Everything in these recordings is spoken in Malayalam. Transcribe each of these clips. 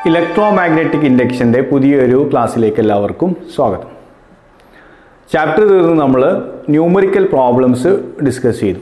ഇലക്ട്രോ മാഗ്നറ്റിക് ഇൻഡക്ഷൻ്റെ പുതിയൊരു ക്ലാസ്സിലേക്ക് എല്ലാവർക്കും സ്വാഗതം ചാപ്റ്റർ തീർന്ന് നമ്മൾ ന്യൂമറിക്കൽ പ്രോബ്ലംസ് ഡിസ്കസ് ചെയ്തു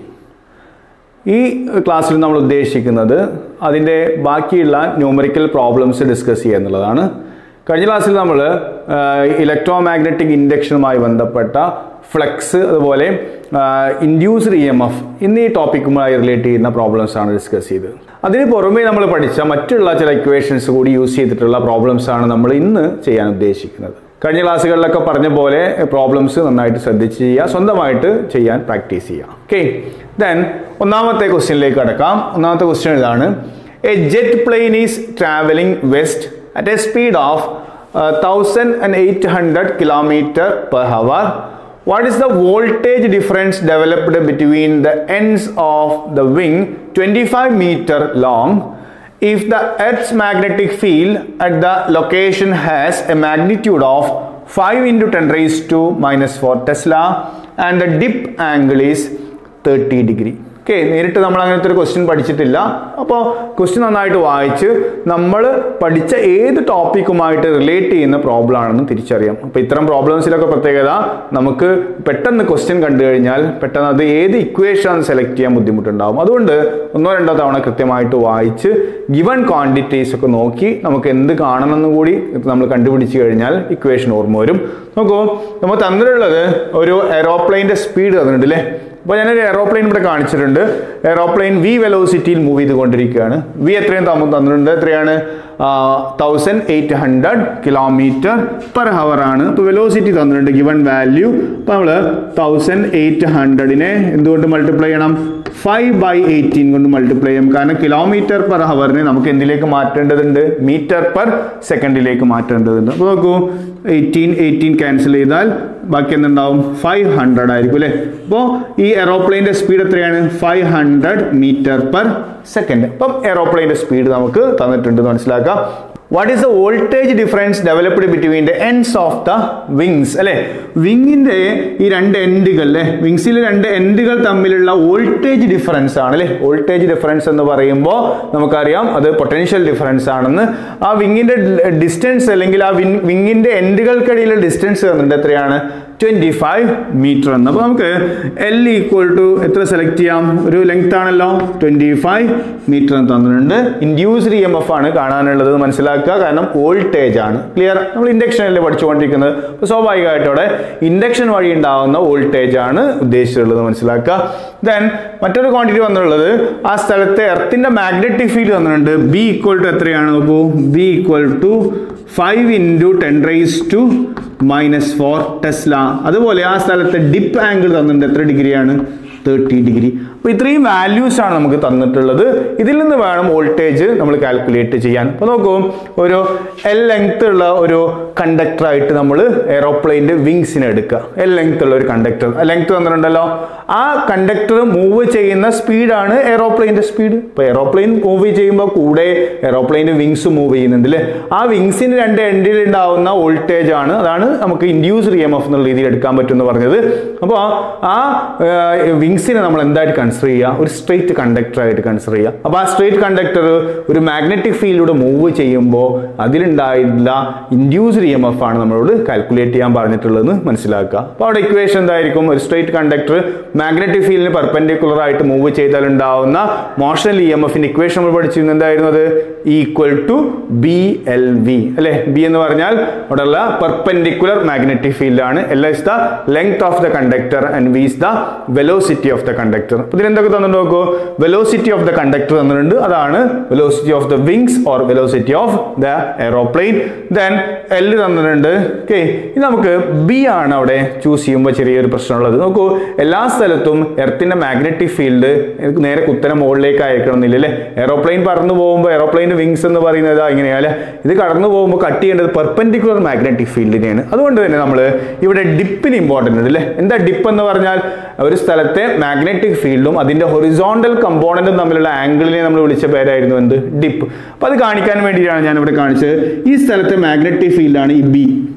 ഈ ക്ലാസ്സിൽ നമ്മൾ ഉദ്ദേശിക്കുന്നത് അതിൻ്റെ ബാക്കിയുള്ള ന്യൂമറിക്കൽ പ്രോബ്ലംസ് ഡിസ്കസ് ചെയ്യുക എന്നുള്ളതാണ് കഴിഞ്ഞ ക്ലാസ്സിൽ നമ്മൾ ഇലക്ട്രോ മാഗ്നറ്റിക് ഇൻഡക്ഷനുമായി ബന്ധപ്പെട്ട ഫ്ലക്സ് അതുപോലെ ഇൻഡ്യൂസ്ഡ് ഇ എം എഫ് എന്നീ ടോപ്പിക്കുമായി റിലേറ്റ് ചെയ്യുന്ന പ്രോബ്ലംസ് ആണ് ഡിസ്കസ് ചെയ്തത് അതിന് പുറമേ നമ്മൾ പഠിച്ച മറ്റുള്ള ചില ഇക്വേഷൻസ് കൂടി യൂസ് ചെയ്തിട്ടുള്ള പ്രോബ്ലംസ് ആണ് നമ്മൾ ഇന്ന് ചെയ്യാൻ ഉദ്ദേശിക്കുന്നത് കഴിഞ്ഞ ക്ലാസ്സുകളിലൊക്കെ പറഞ്ഞ പോലെ പ്രോബ്ലംസ് നന്നായിട്ട് ശ്രദ്ധിച്ച് ചെയ്യുക സ്വന്തമായിട്ട് ചെയ്യാൻ പ്രാക്ടീസ് ചെയ്യുക ഓക്കെ ദെൻ ഒന്നാമത്തെ ക്വസ്റ്റ്യനിലേക്ക് കടക്കാം ഒന്നാമത്തെ ക്വസ്റ്റ്യൻ ഇതാണ് a jet plane is travelling west at a speed of thousand and eight hundred kilometre per hour What is the voltage difference developed between the ends of the wing 25 meter long if the Earth's magnetic field at the location has a magnitude of 5 into 10 raised to minus 4 Tesla and the dip angle is 30 degree. Okay നേരിട്ട് നമ്മൾ അങ്ങനത്തെ ഒരു ക്വസ്റ്റ്യൻ പഠിച്ചിട്ടില്ല അപ്പോൾ ക്വസ്റ്റ്യൻ നന്നായിട്ട് വായിച്ച് നമ്മൾ പഠിച്ച ഏത് ടോപ്പിക്കുമായിട്ട് റിലേറ്റ് ചെയ്യുന്ന പ്രോബ്ലം ആണെന്ന് തിരിച്ചറിയാം അപ്പോൾ ഇത്തരം പ്രോബ്ലംസിലൊക്കെ പ്രത്യേകത നമുക്ക് പെട്ടെന്ന് ക്വസ്റ്റ്യൻ കണ്ടു കഴിഞ്ഞാൽ പെട്ടെന്ന് അത് ഏത് ഇക്വേഷൻ ആണ് സെലക്ട് ചെയ്യാൻ ബുദ്ധിമുട്ടുണ്ടാവും അതുകൊണ്ട് ഒന്നോ രണ്ടോ തവണ കൃത്യമായിട്ട് വായിച്ച് ഗിവൺ ക്വാണ്ടിറ്റീസ് ഒക്കെ നോക്കി നമുക്ക് എന്ത് കാണണമെന്ന് കൂടി നമ്മൾ കണ്ടുപിടിച്ച് കഴിഞ്ഞാൽ ഇക്വേഷൻ ഓർമ്മ വരും നോക്കൂ നമ്മൾ തന്നിട്ടുള്ളത് ഒരു എറോപ്ലെയിൻ്റെ സ്പീഡ് തന്നിട്ടുണ്ട് അല്ലേ അപ്പോൾ ഞാനൊരു എറോപ്ലെയിൻ ഇവിടെ കാണിച്ചിട്ടുണ്ട് എറോപ്ലെയിൻ വി വെലോസിറ്റിയിൽ മൂവ് ചെയ്തുകൊണ്ടിരിക്കുകയാണ് വി എത്രയും തമ്മിൽ തന്നിട്ടുണ്ട് എത്രയാണ് thousand eight hundred kilometre per hour ആണ് അപ്പോൾ വെലോസിറ്റി തന്നിട്ടുണ്ട് ഗിവൺ വാല്യൂ അപ്പോൾ നമ്മൾ തൗസൻഡ് എയ്റ്റ് ഹൺഡ്രഡിനെ എന്തുകൊണ്ട് മൾട്ടിപ്ലൈ ചെയ്യണം ഫൈവ് ബൈ എയ്റ്റീൻ കൊണ്ട് മൾട്ടിപ്ലൈ ചെയ്യും കാരണം കിലോമീറ്റർ പെർ ഹവറിനെ നമുക്ക് എന്തിലേക്ക് മാറ്റേണ്ടതുണ്ട് മീറ്റർ പെർ സെക്കൻഡിലേക്ക് മാറ്റേണ്ടതുണ്ട് അപ്പോൾ നോക്കൂ എയ്റ്റീൻ എയ്റ്റീൻ ക്യാൻസൽ ചെയ്താൽ ബാക്കി എന്തുണ്ടാവും ഫൈവ് ഹൺഡ്രഡ് ആയിരിക്കും അല്ലേ അപ്പോൾ ഈ എറോപ്ലെയിൻ്റെ സ്പീഡ് എത്രയാണ് five hundred metre per second അപ്പം എറോപ്ലെയിൻ്റെ സ്പീഡ് നമുക്ക് തന്നിട്ടുണ്ട് മനസ്സിലാക്കാം what is the voltage difference developed between the ends of the wings അല്ലെ വിങ്ങിന്റെ ഈ രണ്ട് എൻഡുകൾ അല്ലെ വിങ്സിലെ രണ്ട് എൻഡുകൾ തമ്മിലുള്ള വോൾട്ടേജ് ഡിഫറൻസ് ആണ് അല്ലെ വോൾട്ടേജ് ഡിഫറൻസ് എന്ന് പറയുമ്പോൾ നമുക്കറിയാം അത് പൊട്ടൻഷ്യൽ ഡിഫറൻസ് ആണെന്ന് ആ വിങ്ങിന്റെ ഡിസ്റ്റൻസ് അല്ലെങ്കിൽ ആ വിങ്ങിന്റെ എൻഡുകൾക്കിടയിലുള്ള ഡിസ്റ്റൻസ് തന്നിട്ടുണ്ട് എത്രയാണ് ട്വന്റി ഫൈവ് മീറ്റർ എന്ന് അപ്പോൾ നമുക്ക് എൽ ഈക്വൽ ടു എത്ര സെലക്ട് ചെയ്യാം ഒരു ലെങ്ത് ആണല്ലോ ട്വന്റി ഫൈവ് മീറ്റർ എന്ന് തന്നിട്ടുണ്ട് ഇൻഡ്യൂസ്ഡ് ഇ എം എഫ് ആണ് കാണാനുള്ളത് മനസ്സിലാക്കുക കാരണം വോൾട്ടേജ് ആണ് ക്ലിയർ നമ്മൾ ഇൻഡക്ഷനല്ലേ പഠിച്ചുകൊണ്ടിരിക്കുന്നത് അപ്പോൾ സ്വാഭാവികമായിട്ടും അവിടെ ഇൻഡക്ഷൻ വഴി ഉണ്ടാകുന്ന വോൾട്ടേജ് ആണ് ഉദ്ദേശിച്ചിട്ടുള്ളത് മനസ്സിലാക്കുക ദെൻ മറ്റൊരു ക്വാണ്ടിറ്റി വന്നിട്ടുള്ളത് ആ സ്ഥലത്തെ എർത്തിന്റെ മാഗ്നറ്റിക് ഫീൽഡ് തന്നിട്ടുണ്ട് ബി ഈക്വൽ ടു എത്രയാണ് നോക്കൂ B equal to five into ten raise to minus four tesla അതുപോലെ ആ സ്ഥലത്തെ ഡിപ്പ് ആംഗിൾ തന്നിട്ടുണ്ട് എത്ര ഡിഗ്രിയാണ് തേർട്ടി ഡിഗ്രി അപ്പോൾ ഇത്രയും വാല്യൂസ് ആണ് നമുക്ക് തന്നിട്ടുള്ളത് ഇതിൽ നിന്ന് വേണം വോൾട്ടേജ് നമ്മൾ കാൽക്കുലേറ്റ് ചെയ്യാൻ അപ്പോൾ നോക്കൂ ഒരു എൽ ലെങ്ത് ഉള്ള ഒരു കണ്ടക്ടറായിട്ട് നമ്മൾ എയറോപ്ലെയിൻ്റെ വിങ്സിനെ എടുക്കുക എൽ ലെങ്ത് ഉള്ള ഒരു കണ്ടക്ടർ ലെങ്ത് തന്നിട്ടുണ്ടല്ലോ ആ കണ്ടക്ടർ മൂവ് ചെയ്യുന്ന സ്പീഡാണ് എയറോപ്ലെയിൻ്റെ സ്പീഡ് ഇപ്പോൾ എയറോപ്ലെയിൻ മൂവ് ചെയ്യുമ്പോൾ കൂടെ എയറോപ്ലെയിൻ്റെ വിങ്സ് മൂവ് ചെയ്യുന്നുണ്ട് അല്ലേ ആ വിങ്സിന് രണ്ട് എൻഡിൽ ഉണ്ടാവുന്ന വോൾട്ടേജ് ആണ് അതാണ് നമുക്ക് ഇൻഡ്യൂസ്ഡ് ഇ എം എഫ് എന്നുള്ള രീതിയിൽ എടുക്കാൻ പറ്റും എന്ന് പറഞ്ഞത് അപ്പോൾ ആ വിങ്സിനെ നമ്മൾ എന്തായിട്ട് കൺസിഡർ ചെയ്യുക ഒരു സ്ട്രെയിറ്റ് കണ്ടക്ടർ ആയിട്ട് കൺസിഡർ ചെയ്യുക അപ്പോൾ ആ സ്ട്രെയിറ്റ് കണ്ടക്ടർ ഒരു മാഗ്നറ്റിക് ഫീൽഡിലൂടെ മൂവ് ചെയ്യുമ്പോൾ അതിലുണ്ടായിട്ടുള്ള ഇൻഡ്യൂസ്ഡ് ഇ എം എഫ് ആണ് നമ്മളോട് കാൽക്കുലേറ്റ് ചെയ്യാൻ പറഞ്ഞിട്ടുള്ളതെന്ന് മനസ്സിലാക്കുക അപ്പോൾ അവിടെ ഇക്വേഷൻ എന്തായിരിക്കും ഒരു സ്ട്രെയിറ്റ് കണ്ടക്ടർ മാഗ്നറ്റിക് ഫീൽഡിന് പെർപെൻഡിക്കുലർ ആയിട്ട് മൂവ് ചെയ്താൽ ഉണ്ടാവുന്ന മോഷണൽ ഇ എം എഫിന്റെ ഇക്വേഷൻ നമ്മൾ പഠിച്ചിരുന്നത് എന്തായിരുന്നു അത് equal to B L V അല്ലെ ബി എന്ന് പറഞ്ഞാൽ അവിടെയുള്ള പെർപെൻഡിക്കുലർ മാഗ്നറ്റിക് ഫീൽഡ് ആണ് L is the length of the conductor and V is the velocity of the conductor ഇതിൽ എന്തൊക്കെ തന്നിട്ട് നോക്കൂ വെലോസിറ്റി ഓഫ് ദ കണ്ടക്ടർ തന്നിട്ടുണ്ട് അതാണ് velocity of the wings or velocity of the aeroplane then L തന്നിട്ടുണ്ട് ഓക്കെ ഇത് നമുക്ക് ബി ആണ് അവിടെ ചൂസ് ചെയ്യുമ്പോൾ ചെറിയൊരു പ്രശ്നമുള്ളത് നോക്കൂ എല്ലാ സ്ഥലത്തും എർത്തിന്റെ മാഗ്നറ്റിക് ഫീൽഡ് നേരെ കുത്തനെ മുകളിലേക്ക് അയക്കണമെന്നില്ല അല്ലേ എയറോപ്ലെയിൻ പറന്നു പോകുമ്പോൾ എയറോപ്ലെയിൻ വിങ്സ് എന്ന് പറയുന്നത് ഇങ്ങനെയാണ് ഇത് കടന്നു പോകുമ്പോൾ കട്ട് ചെയ്യേണ്ടത് പെർപെൻഡിക്കുലർ മാഗ്നറ്റിക് ഫീൽഡിനെയാണ് അതുകൊണ്ട് തന്നെ നമ്മൾ ഇവിടെ ഡിപ്പിന് ഇമ്പോർട്ടൻ്റ് ഉണ്ട് അല്ലേ എന്താ ഡിപ്പ് എന്ന് പറഞ്ഞാൽ ഒരു സ്ഥലത്തെ മാഗ്നറ്റിക് ഫീൽഡും അതിന്റെ ഹൊറിസോണ്ടൽ കമ്പോണന്റും തമ്മിലുള്ള ആംഗിളിനെ നമ്മൾ വിളിച്ച പേരായിരുന്നു എന്ത് ഡിപ്പ് അപ്പോൾ അത് കാണിക്കാൻ വേണ്ടിയിട്ടാണ് ഞാൻ ഇവിടെ കാണിച്ചത് ഈ സ്ഥലത്തെ മാഗ്നറ്റിക് ഫീൽഡാണ് ഈ ബി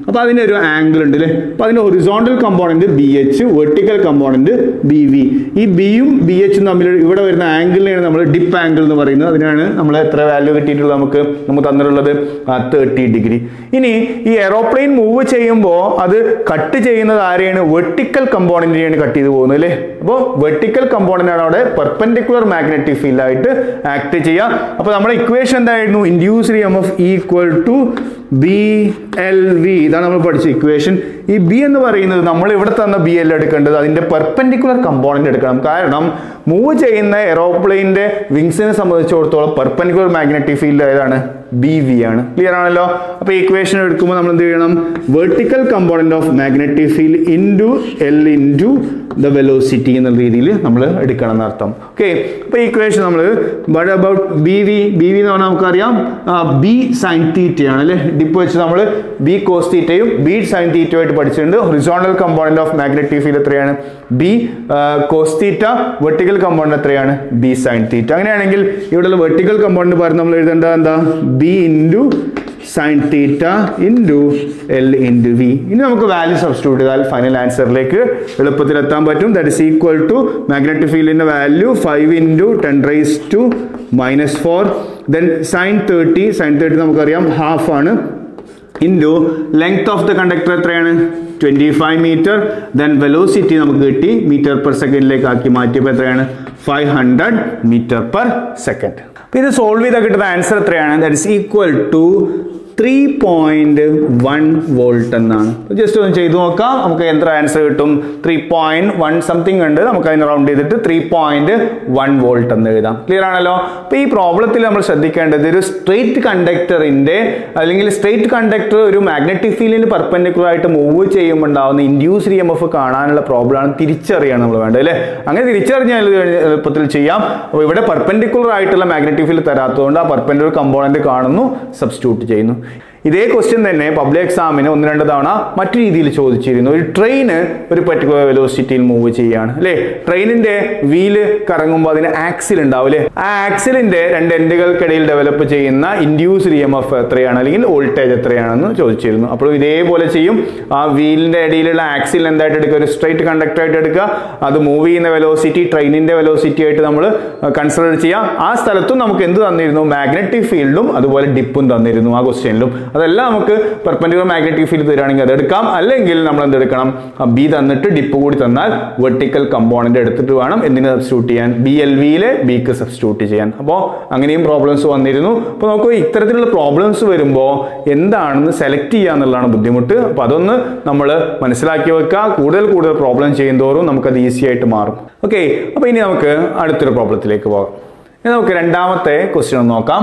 അപ്പോൾ അതിന് ഒരു ആംഗിൾ ഉണ്ട് അല്ലേ അപ്പോൾ അതിന്റെ horizontal component B H vertical component B V ഈ ബിയും ബി എച്ചും തമ്മിൽ ഇവിടെ വരുന്ന ആംഗിളിനെയാണ് നമ്മൾ ഡിപ്പ് ആംഗിൾ എന്ന് പറയുന്നത് അതിനാണ് നമ്മൾ എത്ര വാല്യൂ കിട്ടിയിട്ടുള്ളത് നമുക്ക് നമുക്ക് തന്നിട്ടുള്ളത് തേർട്ടി ഡിഗ്രി ഇനി ഈ എറോപ്ലെയിൻ മൂവ് ചെയ്യുമ്പോൾ അത് കട്ട് ചെയ്യുന്നത് ആരെയാണ് വെർട്ടിക്കൽ കമ്പോണന്റിനെയാണ് കട്ട് ചെയ്ത് പോകുന്നത് അല്ലേ അപ്പോൾ വെർട്ടിക്കൽ കമ്പോണന്റ് ആണ് അവിടെ പെർപെൻഡിക്കുലർ മാഗ്നറ്റിക് ഫീൽഡ് ആയിട്ട് ആക്ട് ചെയ്യുക അപ്പോൾ നമ്മുടെ ഇക്വേഷൻ എന്തായിരുന്നു induced M F equal to B L V ഇതാണ് നമ്മൾ പഠിച്ച ഇക്വേഷൻ ഈ ബി എന്ന് പറയുന്നത് നമ്മൾ ഇവിടെ തന്ന ബി എൽ എടുക്കേണ്ടത് അതിന്റെ പെർപെൻഡിക്കുലർ കമ്പോണന്റ് എടുക്കണം കാരണം മൂവ് ചെയ്യുന്ന എറോപ്ലെയിന്റെ വിങ്സിനെ സംബന്ധിച്ചിടത്തോളം പെർപെൻഡിക്കുലർ മാഗ്നറ്റിക് ഫീൽഡ് ഏതാണ് ബി വി ആണ് ക്ലിയർ ആണല്ലോ അപ്പോൾ ഈ ഇക്വേഷൻ എടുക്കുമ്പോൾ നമ്മൾ എന്ത് ചെയ്യണം vertical component of magnetic field into L into the velocity എന്നുള്ള രീതിയിൽ നമ്മൾ എടുക്കണം എന്നർത്ഥം ഓക്കെ അപ്പോൾ ഈ ഇക്വേഷൻ നമ്മൾ but about B V B V എന്ന് പറഞ്ഞാൽ നമുക്കറിയാം ബി സൈൻ തീറ്റയാണ് അല്ലേ ഡിപ്പ് വെച്ച് നമ്മൾ ബി കോസ് തീറ്റയും ബി സൈൻ തീറ്റയും ആയിട്ട് പഠിച്ചിട്ടുണ്ട് horizontal component of magnetic field എത്രയാണ് B cos theta vertical component എത്രയാണ് ബി സൈൻ തീറ്റ അങ്ങനെയാണെങ്കിൽ ഇവിടെയുള്ള വെർട്ടിക്കൽ കമ്പോണന്റ് പറഞ്ഞ് നമ്മൾ എഴുതേണ്ടത് എന്താ B into sine theta into L into V ഇനി നമുക്ക് വാല്യൂ സബ്സ്റ്റിറ്റ്യൂട്ട് ചെയ്താൽ ഫൈനൽ ആൻസറിലേക്ക് എളുപ്പത്തിൽ എത്താൻ പറ്റും that is equal to magnetic ഫീൽഡിന്റെ value five into ten raise to minus four then sine thirty sign thirty നമുക്കറിയാം ഹാഫ് ആണ് into length of the conductor എത്രയാണ് twenty five metre then velocity നമുക്ക് കിട്ടി മീറ്റർ പെർ സെക്കൻഡിലേക്ക് ആക്കി മാറ്റിയപ്പോൾ എത്രയാണ് five hundred metre per second അപ്പോൾ ഇത് സോൾവ് ചെയ്താൽ കിട്ടുന്ന ആൻസർ എത്രയാണ് that is equal to three point one volt എന്നാണ് ജസ്റ്റ് ഒന്ന് ചെയ്തു നോക്കാം നമുക്ക് എത്ര ആൻസർ കിട്ടും ത്രീ പോയിന്റ് വൺ സംതിങ് ഉണ്ട് നമുക്ക് അതിന് റൗണ്ട് ചെയ്തിട്ട് ത്രീ പോയിന്റ് വൺ വോൾട്ട് എന്ന് എഴുതാം ക്ലിയർ ആണല്ലോ അപ്പോൾ ഈ പ്രോബ്ലത്തിൽ നമ്മൾ ശ്രദ്ധിക്കേണ്ടത് ഒരു സ്ട്രെയിറ്റ് കണ്ടക്ടറിന്റെ അല്ലെങ്കിൽ സ്ട്രെയിറ്റ് കണ്ടക്ടർ ഒരു മാഗ്നറ്റിക് ഫീൽഡിന് പെർപെൻഡിക്കുലർ ആയിട്ട് മൂവ് ചെയ്യുമ്പോൾ ഉണ്ടാവുന്ന ഇൻഡ്യൂസ്ഡ് ഇ എം എഫ് കാണാനുള്ള പ്രോബ്ലമാണ് തിരിച്ചറിയാണ് നമ്മൾ വേണ്ടത് അല്ലേ അങ്ങനെ തിരിച്ചറിഞ്ഞാൽ എളുപ്പത്തിൽ ചെയ്യാം അപ്പോൾ ഇവിടെ പെർപെൻഡിക്കുലർ ആയിട്ടുള്ള മാഗ്നറ്റിക് ഫീൽഡ് തരാത്തതുകൊണ്ട് ആ പെർപെൻഡിക്കുലർ കമ്പോണന്റ് കാണുന്നു സബ്സ്റ്റിറ്റ്യൂട്ട് ചെയ്യുന്നു ഇതേ ക്വസ്റ്റ്യൻ തന്നെ പബ്ലിക് എക്സാമിന് ഒന്ന് രണ്ട് തവണ മറ്റു രീതിയിൽ ചോദിച്ചിരുന്നു ഒരു ട്രെയിന് ഒരു പർട്ടിക്കുലർ വെലോസിറ്റിയിൽ മൂവ് ചെയ്യുകയാണ് അല്ലേ ട്രെയിനിന്റെ വീല് കറങ്ങുമ്പോൾ അതിന് ആക്സിൽ ഉണ്ടാവും അല്ലേ ആ ആക്സിലിന്റെ രണ്ട് എൻഡുകൾക്കിടയിൽ ഡെവലപ്പ് ചെയ്യുന്ന ഇൻഡ്യൂസ്ഡ് ഇ എം എഫ് എത്രയാണ് അല്ലെങ്കിൽ വോൾട്ടേജ് എത്രയാണെന്ന് ചോദിച്ചിരുന്നു അപ്പോൾ ഇതേപോലെ ചെയ്യും ആ വീലിന്റെ ഇടയിലുള്ള ആക്സിൽ എന്തായിട്ട് എടുക്കുക ഒരു സ്ട്രൈറ്റ് കണ്ടക്ടർ ആയിട്ട് എടുക്കുക അത് മൂവ് ചെയ്യുന്ന വെലോസിറ്റി ട്രെയിനിന്റെ വെലോസിറ്റി ആയിട്ട് നമ്മൾ കൺസിഡർ ചെയ്യാം ആ സ്ഥലത്തും നമുക്ക് എന്ത് തന്നിരുന്നു മാഗ്നറ്റിക് ഫീൽഡും അതുപോലെ ഡിപ്പും തന്നിരുന്നു ആ ക്വസ്റ്റ്യനിലും അതെല്ലാം നമുക്ക് പെർപെൻഡിക്കുലർ മാഗ്നറ്റിക് ഫീൽഡ് തരികയാണെങ്കിൽ അത് എടുക്കാം അല്ലെങ്കിൽ നമ്മൾ എന്ത് എടുക്കണം ബി തന്നിട്ട് ഡിപ്പ് കൂടി തന്നാൽ വെർട്ടിക്കൽ കമ്പോണന്റ് എടുത്തിട്ട് വേണം എന്തിന് സബ്സ്റ്റിറ്റ്യൂട്ട് ചെയ്യാൻ ബി എൽ വിയിലെ ബിക്ക് സബ്സ്റ്റിറ്റ്യൂട്ട് ചെയ്യാൻ അപ്പോൾ അങ്ങനെയും പ്രോബ്ലംസ് വന്നിരുന്നു അപ്പോൾ നമുക്ക് ഇത്തരത്തിലുള്ള പ്രോബ്ലംസ് വരുമ്പോൾ എന്താണെന്ന് സെലക്ട് ചെയ്യുക എന്നുള്ളതാണ് ബുദ്ധിമുട്ട് അപ്പോൾ അതൊന്ന് നമ്മൾ മനസ്സിലാക്കി വെക്കുക കൂടുതൽ കൂടുതൽ പ്രോബ്ലം ചെയ്യുന്തോറും നമുക്കത് ഈസി ആയിട്ട് മാറും ഓക്കെ അപ്പോൾ ഇനി നമുക്ക് അടുത്തൊരു പ്രോബ്ലത്തിലേക്ക് പോകാം ഇനി നമുക്ക് രണ്ടാമത്തെ ക്വസ്റ്റ്യൻ ഒന്ന് നോക്കാം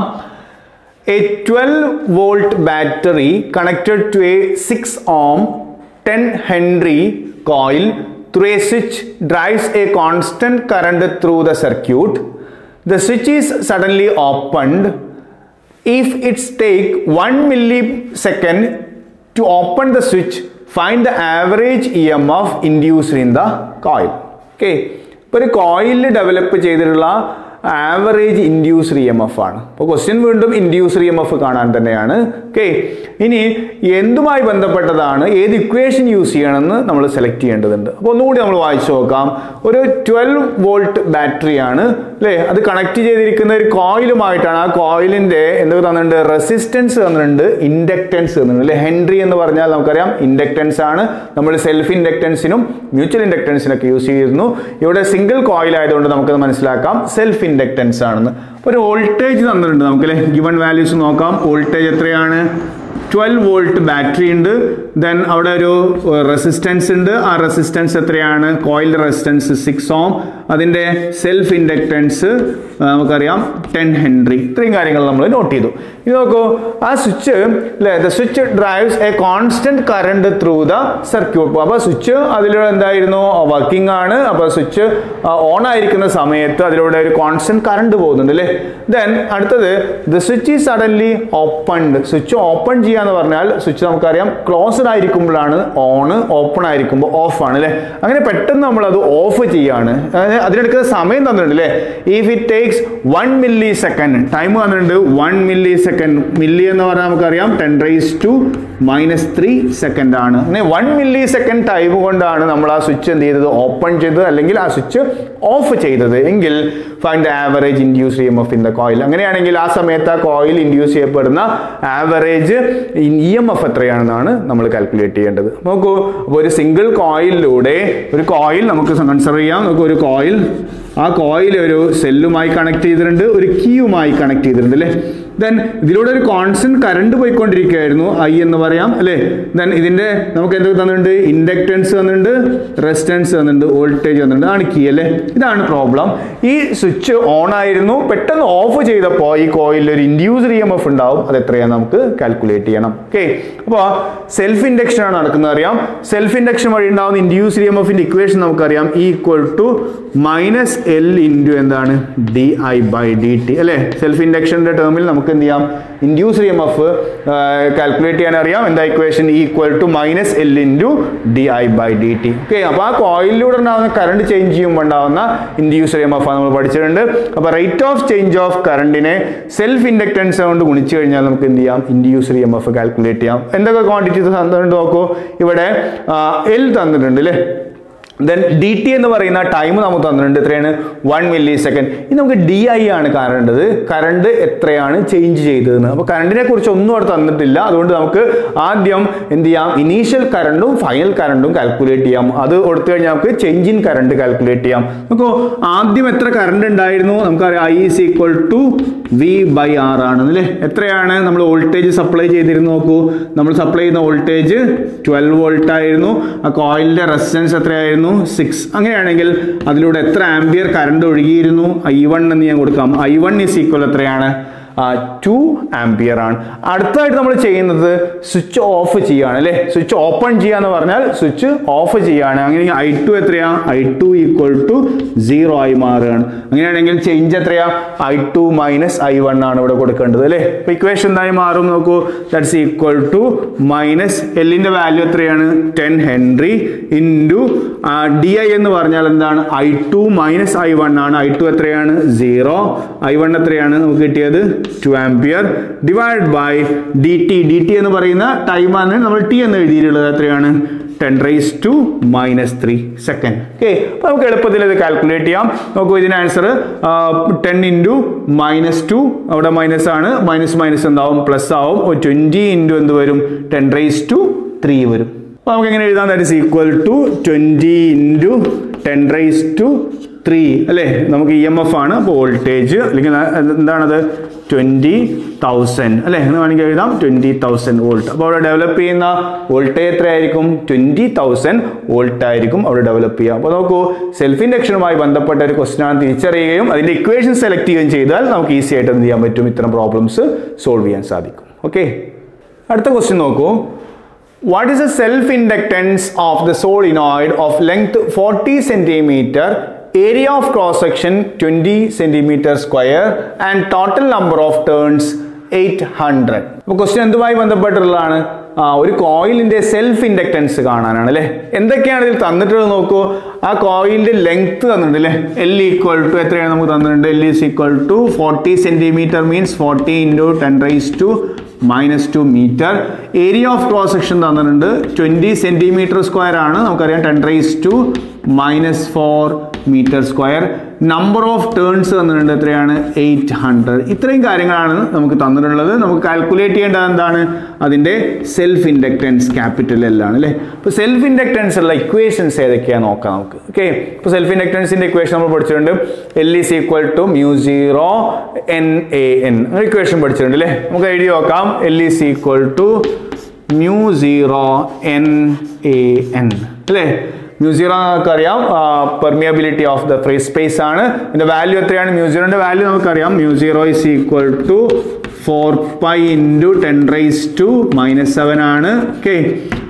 A 12 volt battery connected to a 6 ohm 10 Henry coil through a switch drives a constant current through the circuit. The switch is suddenly opened. If it's take 1 millisecond to open the switch, find the average EMF induced in the coil. Okay. ഇപ്പോൾ ഒരു കോയിലിൽ ഡെവലപ്പ് ചെയ്തിട്ടുള്ള average induced E M F ആണ് അപ്പോൾ ക്വസ്റ്റ്യൻ വീണ്ടും ഇൻഡ്യൂസ്ഡ് ഇ എം എഫ് കാണാൻ തന്നെയാണ് ഓക്കെ ഇനി എന്തുമായി ബന്ധപ്പെട്ടതാണ് ഏത് ഇക്വേഷൻ യൂസ് ചെയ്യണമെന്ന് നമ്മൾ സെലക്ട് ചെയ്യേണ്ടതുണ്ട് അപ്പോൾ ഒന്നുകൂടി നമ്മൾ വായിച്ചു നോക്കാം ഒരു ട്വൽവ് വോൾട്ട് ബാറ്ററിയാണ് അല്ലേ അത് കണക്ട് ചെയ്തിരിക്കുന്ന ഒരു കോയിലുമായിട്ടാണ് ആ കോയിലിന്റെ എന്തൊക്കെ തന്നിട്ടുണ്ട് റെസിസ്റ്റൻസ് തന്നിട്ടുണ്ട് ഇൻഡക്റ്റൻസ് തന്നിട്ടുണ്ട് അല്ലേ ഹെൻറി എന്ന് പറഞ്ഞാൽ നമുക്കറിയാം ഇൻഡക്റ്റൻസ് ആണ് നമ്മൾ സെൽഫ് ഇൻഡക്റ്റൻസിനും മ്യൂച്വൽ ഇൻഡക്റ്റൻസിനൊക്കെ യൂസ് ചെയ്തിരുന്നു ഇവിടെ സിംഗിൾ കോയിൽ ആയതുകൊണ്ട് നമുക്കത് മനസ്സിലാക്കാം സെൽഫ് ഇൻഡക്റ്റൻസ് ആണെന്ന് അപ്പോൾ ഒരു വോൾട്ടേജ് തന്നിട്ടുണ്ട് നമുക്ക് അല്ലേ ഗിവൺ വാല്യൂസ് നോക്കാം വോൾട്ടേജ് എത്രയാണ് ട്വൽവ് വോൾട്ട് ബാറ്ററി ഉണ്ട് ദെൻ അവിടെ ഒരു റെസിസ്റ്റൻസ് ഉണ്ട് ആ റെസിസ്റ്റൻസ് എത്രയാണ് കോയിൽ റെസിസ്റ്റൻസ് സിക്സ് ഓം അതിൻ്റെ സെൽഫ് ഇൻഡക്റ്റൻസ് നമുക്കറിയാം ടെൻ ഹെൻറി ഇത്രയും കാര്യങ്ങൾ നമ്മൾ നോട്ട് ചെയ്തു ഇത് നോക്കൂ ആ സ്വിച്ച് അല്ലേ the switch drives a constant current through the circuit അപ്പോൾ സ്വിച്ച് അതിലൂടെ എന്തായിരുന്നു വർക്കിംഗ് ആണ് അപ്പോൾ സ്വിച്ച് ഓൺ ആയിരിക്കുന്ന സമയത്ത് അതിലൂടെ ഒരു കോൺസ്റ്റന്റ് കറണ്ട് പോകുന്നുണ്ട് അല്ലേ ദെൻ അടുത്തത് ദ സ്വിച്ച് ഈ സഡൻലി ഓപ്പൺഡ് സ്വിച്ച് ഓപ്പൺ ചെയ്യാൻ ചെയ്യാന്ന് പറഞ്ഞാൽ സ്വിച്ച് നമുക്കറിയാം ക്ലോസ്ഡ് ആയിരിക്കുമ്പോഴാണ് ഓൺ ഓപ്പൺ ആയിരിക്കുമ്പോൾ ഓഫ് ആണ് അല്ലേ അങ്ങനെ പെട്ടെന്ന് നമ്മൾ അത് ഓഫ് ചെയ്യാണ് അതായത് അതിനെടുക്കുന്ന സമയം തന്നിട്ടുണ്ട് അല്ലേ if it takes one millisecond time തന്നിട്ടുണ്ട് വൺ മില്ലി സെക്കൻഡ് മില്ലി എന്ന് പറഞ്ഞാൽ നമുക്കറിയാം ten raise to minus three second ആണ് അങ്ങനെ വൺ മില്ലി സെക്കൻഡ് ടൈം കൊണ്ടാണ് നമ്മൾ ആ സ്വിച്ച് എന്ത് ചെയ്തത് ഓപ്പൺ ചെയ്തത് അല്ലെങ്കിൽ ആ സ്വിച്ച് ഓഫ് ചെയ്തത് എങ്കിൽ find the average induce E M F in the coil അങ്ങനെയാണെങ്കിൽ ആ സമയത്ത് ആ കോയിൽ ഇൻഡ്യൂസ് ചെയ്യപ്പെടുന്ന ആവറേജ് ഇ എം എഫ് എത്രയാണെന്നാണ് നമ്മൾ കാൽക്കുലേറ്റ് ചെയ്യേണ്ടത് നോക്കൂ അപ്പോൾ ഒരു സിംഗിൾ കോയിലിലൂടെ ഒരു കോയിൽ നമുക്ക് കൺസിഡർ ചെയ്യാം നമുക്ക് ഒരു കോയിൽ ആ കോയിൽ ഒരു സെല്ലുമായി കണക്ട് ചെയ്തിട്ടുണ്ട് ഒരു കീയുമായി കണക്ട് ചെയ്തിട്ടുണ്ട് അല്ലേ ദെൻ ഇതിലൂടെ ഒരു കോൺസ്റ്റന്റ് കറണ്ട് പോയിക്കൊണ്ടിരിക്കുകയായിരുന്നു ഐ എന്ന് പറയാം അല്ലേ ദെൻ ഇതിന്റെ നമുക്ക് എന്തൊക്കെ തന്നിട്ടുണ്ട് ഇൻഡക്റ്റൻസ് തന്നിട്ടുണ്ട് റെസിസ്റ്റൻസ് തന്നിട്ടുണ്ട് വോൾട്ടേജ് തന്നിട്ടുണ്ട് ആണ് കീ അല്ലേ ഇതാണ് പ്രോബ്ലം ഈ സ്വിച്ച് ഓൺ ആയിരുന്നു പെട്ടെന്ന് ഓഫ് ചെയ്തപ്പോൾ ഈ കോയിലിൽ ഒരു ഇൻഡ്യൂസർ ഇ എം എഫ് ഉണ്ടാവും അത് എത്രയാണെന്ന് നമുക്ക് കാൽക്കുലേറ്റ് ചെയ്യണം ഓക്കെ അപ്പോൾ സെൽഫ് ഇൻഡക്ഷൻ ആണ് നടക്കുന്നത് അറിയാം സെൽഫ് ഇൻഡക്ഷൻ വഴി ഉണ്ടാവുന്ന ഇൻഡ്യൂസ് ഇ എം എഫിന്റെ ഇക്വേഷൻ നമുക്കറിയാം equal to minus L into എന്താണ് D I by D T അല്ലേ സെൽഫ് ഇൻഡക്ഷൻ്റെ ടേമിൽ നമുക്ക് എന്ത് ചെയ്യാം induce E M F calculate ചെയ്യാൻ അറിയാം എന്താ equation equal to minus L into D I by D T okay അപ്പോൾ ആ കോയിലിലൂടെ ഉണ്ടാകുന്ന കറണ്ട് ചേഞ്ച് ചെയ്യുമ്പോൾ ഉണ്ടാകുന്ന ഇൻഡ്യൂസ് ഇ എം എഫ് നമ്മൾ പഠിച്ചിട്ടുണ്ട് അപ്പോൾ റേറ്റ് ഓഫ് ചേഞ്ച് ഓഫ് കറണ്ടിനെ സെൽഫ് ഇൻഡക്റ്റൻസ് കൊണ്ട് ഗുണിച്ചു കഴിഞ്ഞാൽ നമുക്ക് എന്ത് ചെയ്യാം induce E M F calculate ചെയ്യാം എന്തൊക്കെ ക്വാണ്ടിറ്റി തന്നിട്ടുണ്ട് നോക്കൂ ഇവിടെ എൽ തന്നിട്ടുണ്ട് അല്ലേ ദെൻ ഡി ടി എന്ന് പറയുന്ന ടൈം നമുക്ക് തന്നിട്ടുണ്ട് എത്രയാണ് വൺ മില്ലി സെക്കൻഡ് ഇനി നമുക്ക് ഡി ഐ ആണ് കാണേണ്ടത് കറണ്ട് എത്രയാണ് ചേഞ്ച് ചെയ്തതെന്ന് അപ്പോൾ കറണ്ടിനെ കുറിച്ച് ഒന്നും അവിടെ തന്നിട്ടില്ല അതുകൊണ്ട് നമുക്ക് ആദ്യം എന്ത് ചെയ്യാം ഇനീഷ്യൽ കറണ്ടും ഫൈനൽ കറണ്ടും കാൽക്കുലേറ്റ് ചെയ്യാം അത് കൊടുത്തു കഴിഞ്ഞാൽ നമുക്ക് ചേഞ്ച് ഇൻ കറണ്ട് കാൽക്കുലേറ്റ് ചെയ്യാം നോക്കൂ ആദ്യം എത്ര കറണ്ട് ഉണ്ടായിരുന്നു നമുക്കറിയാം I is equal to V by R ആണ് അല്ലേ എത്രയാണ് നമ്മൾ വോൾട്ടേജ് സപ്ലൈ ചെയ്തിരുന്നു നോക്കൂ നമ്മൾ സപ്ലൈ ചെയ്യുന്ന വോൾട്ടേജ് ട്വൽവ് വോൾട്ട് ആയിരുന്നു ആ കോയിലിന്റെ റെസിസ്റ്റൻസ് എത്രയായിരുന്നു സിക്സ് അങ്ങനെയാണെങ്കിൽ അതിലൂടെ എത്ര ആംബിയർ കറണ്ട് ഒഴുകിയിരുന്നു ഐ വൺ എന്ന് ഞാൻ കൊടുക്കാം ഐ വൺ ഈസ് ഈക്വൽ എത്രയാണ് ടു ആംപിയർ ആണ് അടുത്തതായിട്ട് നമ്മൾ ചെയ്യുന്നത് സ്വിച്ച് ഓഫ് ചെയ്യാണ് അല്ലേ സ്വിച്ച് ഓപ്പൺ ചെയ്യാന്ന് പറഞ്ഞാൽ സ്വിച്ച് ഓഫ് ചെയ്യാണ് അങ്ങനെ ഐ ടു എത്രയാ I two equal to zero ആയി മാറുകയാണ് അങ്ങനെയാണെങ്കിൽ ചേഞ്ച് എത്രയാ I two minus I one ആണ് ഇവിടെ കൊടുക്കേണ്ടത് അല്ലേ അപ്പൊ ഇക്വേഷൻ എന്തായി മാറും നോക്കൂ ദാറ്റ്സ് ഈക്വൽ ടു മൈനസ് എല്ലിന്റെ വാല്യൂ എത്രയാണ് ten henry into D I എന്ന് പറഞ്ഞാൽ എന്താണ് I two minus I one ആണ് ഐ ടു എത്രയാണ് സീറോ ഐ വൺ എത്രയാണ് നമുക്ക് കിട്ടിയത് two ampere divide by D T D T എന്ന് പറയുന്ന ടൈമാണ് നമ്മൾ ടി എന്ന് എഴുതിയിട്ടുള്ളത് എത്രയാണ് ten raise to minus three second okay അപ്പോൾ നമുക്ക് എളുപ്പത്തിൽ ഇത് കാൽക്കുലേറ്റ് ചെയ്യാം നോക്കൂ ഇതിന് answer ten into minus two അവിടെ മൈനസ് ആണ് മൈനസ് മൈനസ് എന്താവും പ്ലസ് ആവും ട്വൻറ്റി ഇൻറ്റു എന്ത് വരും ടെൻ റൈസ് ടു ത്രീ വരും അപ്പോൾ നമുക്ക് എങ്ങനെ എഴുതാൻ that is equal to twenty into ten raise to three അല്ലേ നമുക്ക് ഇ എം എഫ് ആണ് അപ്പോൾ വോൾട്ടേജ് അല്ലെങ്കിൽ എന്താണത് ട്വൻറ്റി തൗസൻഡ് അല്ലേ എന്ന് വേണമെങ്കിൽ എഴുതാം ട്വൻറ്റി തൗസൻഡ് വോൾട്ട് അപ്പോൾ അവിടെ ഡെവലപ്പ് ചെയ്യുന്ന വോൾട്ടേജ് എത്രയായിരിക്കും ട്വൻറ്റി തൗസൻഡ് വോൾട്ട് ആയിരിക്കും അവിടെ ഡെവലപ്പ് ചെയ്യുക അപ്പോൾ നോക്കൂ സെൽഫ് ഇൻഡക്ഷനുമായി ബന്ധപ്പെട്ട ഒരു ക്വസ്റ്റൻ ആണ് തിരിച്ചറിയുകയും അതിൻ്റെ ഇക്വേഷൻ സെലക്ട് ചെയ്യുകയും ചെയ്താൽ നമുക്ക് ഈസി ആയിട്ട് എന്ത് ചെയ്യാൻ പറ്റും ഇത്തരം പ്രോബ്ലംസ് സോൾവ് ചെയ്യാൻ സാധിക്കും ഓക്കെ അടുത്ത ക്വസ്റ്റ്യൻ നോക്കൂ What is the self-inductance of the solenoid of length 40 centimeter, area of cross section 20 centimeter square and total number of turns 800? അപ്പോൾ ക്വസ്റ്റ്യൻ എന്തുമായി ബന്ധപ്പെട്ടുള്ളതാണ് ആ ഒരു കോയിലിന്റെ സെൽഫ് ഇൻഡക്റ്റൻസ് കാണാനാണ് അല്ലേ എന്തൊക്കെയാണ് ഇതിൽ തന്നിട്ടുള്ളത് നോക്കൂ ആ കോയിലിന്റെ ലെങ്ത് തന്നിട്ടുണ്ട് അല്ലേ എൽ ഈക്വൽ ടു എത്രയാണ് നമുക്ക് തന്നിട്ടുണ്ട് L is equal to forty centimetre means forty into ten raise to minus two metre area of cross section തന്നിട്ടുണ്ട് ട്വൻറ്റി സെൻറ്റിമീറ്റർ സ്ക്വയർ ആണ് നമുക്കറിയാം ten raise to minus four metre square number of turns തന്നിട്ടുണ്ട് എത്രയാണ് എയ്റ്റ് ഹൺഡ്രഡ് ഇത്രയും കാര്യങ്ങളാണ് നമുക്ക് തന്നിട്ടുള്ളത് നമുക്ക് കാൽക്കുലേറ്റ് ചെയ്യേണ്ടത് എന്താണ് അതിൻ്റെ സെൽഫ് ഇൻഡക്റ്റൻസ് ക്യാപിറ്റൽ എല്ലാണ് അല്ലേ അപ്പോൾ സെൽഫ് ഇൻഡക്റ്റൻസ് ഉള്ള ഇക്വേഷൻസ് ഏതൊക്കെയാണെന്ന് നോക്കാം നമുക്ക് ഓക്കെ ഇപ്പോൾ സെൽഫ് ഇൻഡക്റ്റൻസിൻ്റെ ഇക്വേഷൻ നമ്മൾ പഠിച്ചിട്ടുണ്ട് L is equal to mu zero N A N equation പഠിച്ചിട്ടുണ്ട് അല്ലേ നമുക്ക് എഴുതി നോക്കാം L is equal to mu zero N A N അല്ലേ മ്യൂസിറോ നമുക്കറിയാം permeability of the free space ആണ് ഇതിന്റെ വാല്യൂ എത്രയാണ് മ്യൂസിറോന്റെ വാല്യൂ നമുക്കറിയാം mu zero is equal to four pi into ten raise to minus seven ആണ് ഓക്കെ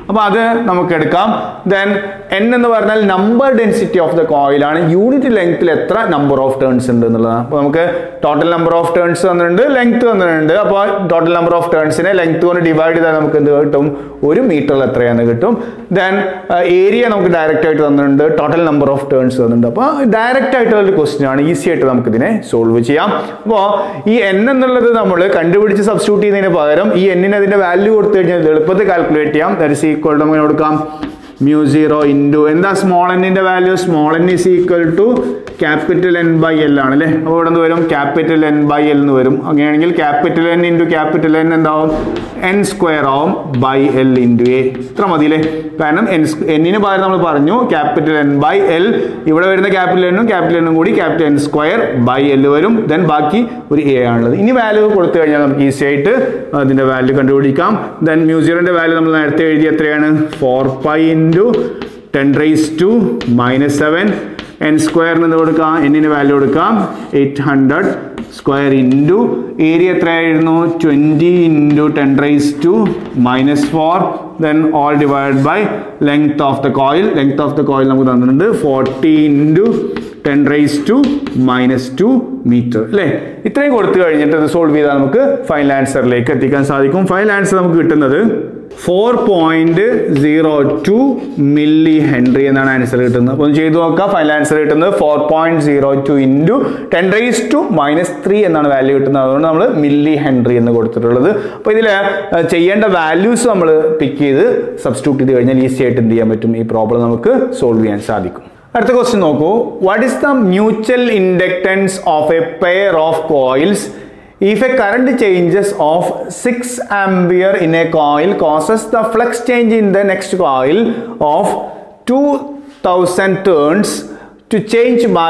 അപ്പോൾ അത് നമുക്ക് എടുക്കാം ദെൻ എൻ എന്ന് പറഞ്ഞാൽ number density of the കോയിലാണ് unit ലെങ്ത്തിൽ എത്ര നമ്പർ ഓഫ് ടേൺസ് ഉണ്ട് എന്നുള്ളതാണ് അപ്പോൾ നമുക്ക് ടോട്ടൽ നമ്പർ ഓഫ് ടേൺസ് തന്നിട്ടുണ്ട് ലെങ്ത് തന്നിട്ടുണ്ട് അപ്പോൾ ടോട്ടൽ നമ്പർ ഓഫ് ടേൺസിനെ ലെങ്ത് കൊണ്ട് ഡിവൈഡ് ചെയ്താൽ നമുക്ക് എന്ത് കിട്ടും ഒരു മീറ്ററിൽ എത്രയാണെന്ന് കിട്ടും ദെൻ ഏരിയ നമുക്ക് ഡയറക്റ്റ് ആയിട്ട് തന്നിട്ടുണ്ട് ടോട്ടൽ നമ്പർ ഓഫ് ടേൺസ് തന്നിട്ടുണ്ട് അപ്പോൾ ഡയറക്റ്റ് ആയിട്ടുള്ള ഒരു ക്വസ്റ്റ്യൻ ആണ് ഈസി ആയിട്ട് നമുക്ക് ഇതിനെ സോൾവ് ചെയ്യാം അപ്പോൾ ഈ എൻ എന്നുള്ളത് നമ്മൾ കണ്ടുപിടിച്ച് സബ്സ്റ്റിറ്റ്യൂട്ട് ചെയ്യുന്നതിന് പകരം ഈ എന്നിന് അതിന്റെ വാല്യൂ കൊടുത്തു കഴിഞ്ഞാൽ ഇത് എളുപ്പത്തിൽ കാൽക്കുലേറ്റ് ചെയ്യാം ദാറ്റ് ഇസ് ഈക്വൽ ടു നമുക്ക് കൊടുക്കാം മ്യൂ സീറോ ഇൻറ്റു എന്താ സ്മോൾ എന്നിന്റെ value small N is equal to capital N by L ആണ് അല്ലേ അപ്പോൾ ഇവിടെ നിന്ന് വരും ക്യാപിറ്റൽ എൻ ബൈ എൽ എന്ന് വരും അങ്ങനെയാണെങ്കിൽ capital N into capital N എന്താവും എൻ സ്ക്വയർ ആവും ബൈ എൽ ഇൻറ്റു എ ഇത്ര മതി അല്ലേ കാരണം എൻ എന്നിന് പകരം നമ്മൾ പറഞ്ഞു ക്യാപിറ്റൽ എൻ ബൈ എൽ ഇവിടെ വരുന്ന ക്യാപിറ്റൽ എന്നും ക്യാപിറ്റൽ എന്നും കൂടി capital N square by L വരും ദെൻ ബാക്കി ഒരു എ ആണുള്ളത് ഇനി വാല്യൂ കൊടുത്തു കഴിഞ്ഞാൽ നമുക്ക് ഈസി ആയിട്ട് അതിന്റെ വാല്യൂ കണ്ടുപിടിക്കാം ദെൻ മ്യൂസിയറിന്റെ വാല്യൂ നമ്മൾ നേരത്തെ എഴുതി എത്രയാണ് four pi into ten raise to minus seven N സ്ക്വയറിന് എന്ത് കൊടുക്കാം എന്നിന് വാല്യൂ കൊടുക്കാം eight hundred square into area എത്രയായിരുന്നു twenty into ten raise to minus four then all divide by length of the coil length of the coil നമുക്ക് തന്നിട്ടുണ്ട് forty into ten raise to minus two metre അല്ലേ ഇത്രയും കൊടുത്തു കഴിഞ്ഞിട്ട് ഇത് സോൾവ് ചെയ്താൽ നമുക്ക് ഫൈനൽ ആൻസറിലേക്ക് എത്തിക്കാൻ സാധിക്കും ഫൈനൽ ആൻസർ നമുക്ക് കിട്ടുന്നത് four point zero two milli Henry എന്നാണ് ആൻസർ കിട്ടുന്നത് അപ്പോൾ ഒന്ന് ചെയ്തു നോക്കാം ഫൈനൽ ആൻസർ കിട്ടുന്നത് four point zero two into ten raise to minus three എന്നാണ് വാല്യൂ കിട്ടുന്നത് അതുകൊണ്ട് നമ്മൾ മില്ലി ഹെൻറി എന്ന് കൊടുത്തിട്ടുള്ളത് അപ്പോൾ ഇതിൽ ചെയ്യേണ്ട വാല്യൂസ് നമ്മൾ പിക്ക് ചെയ്ത് സബ്സ്റ്റിറ്റ്യൂട്ട് ചെയ്ത് കഴിഞ്ഞാൽ ഈസി ആയിട്ട് എന്ത് ചെയ്യാൻ പറ്റും ഈ പ്രോബ്ലം നമുക്ക് സോൾവ് ചെയ്യാൻ സാധിക്കും അടുത്ത ക്വസ്റ്റ്യൻ നോക്കൂ what is the mutual inductance of a pair of coils if a current changes of 6 ampere in a coil causes the flux change in the next coil of 2000 turns to change by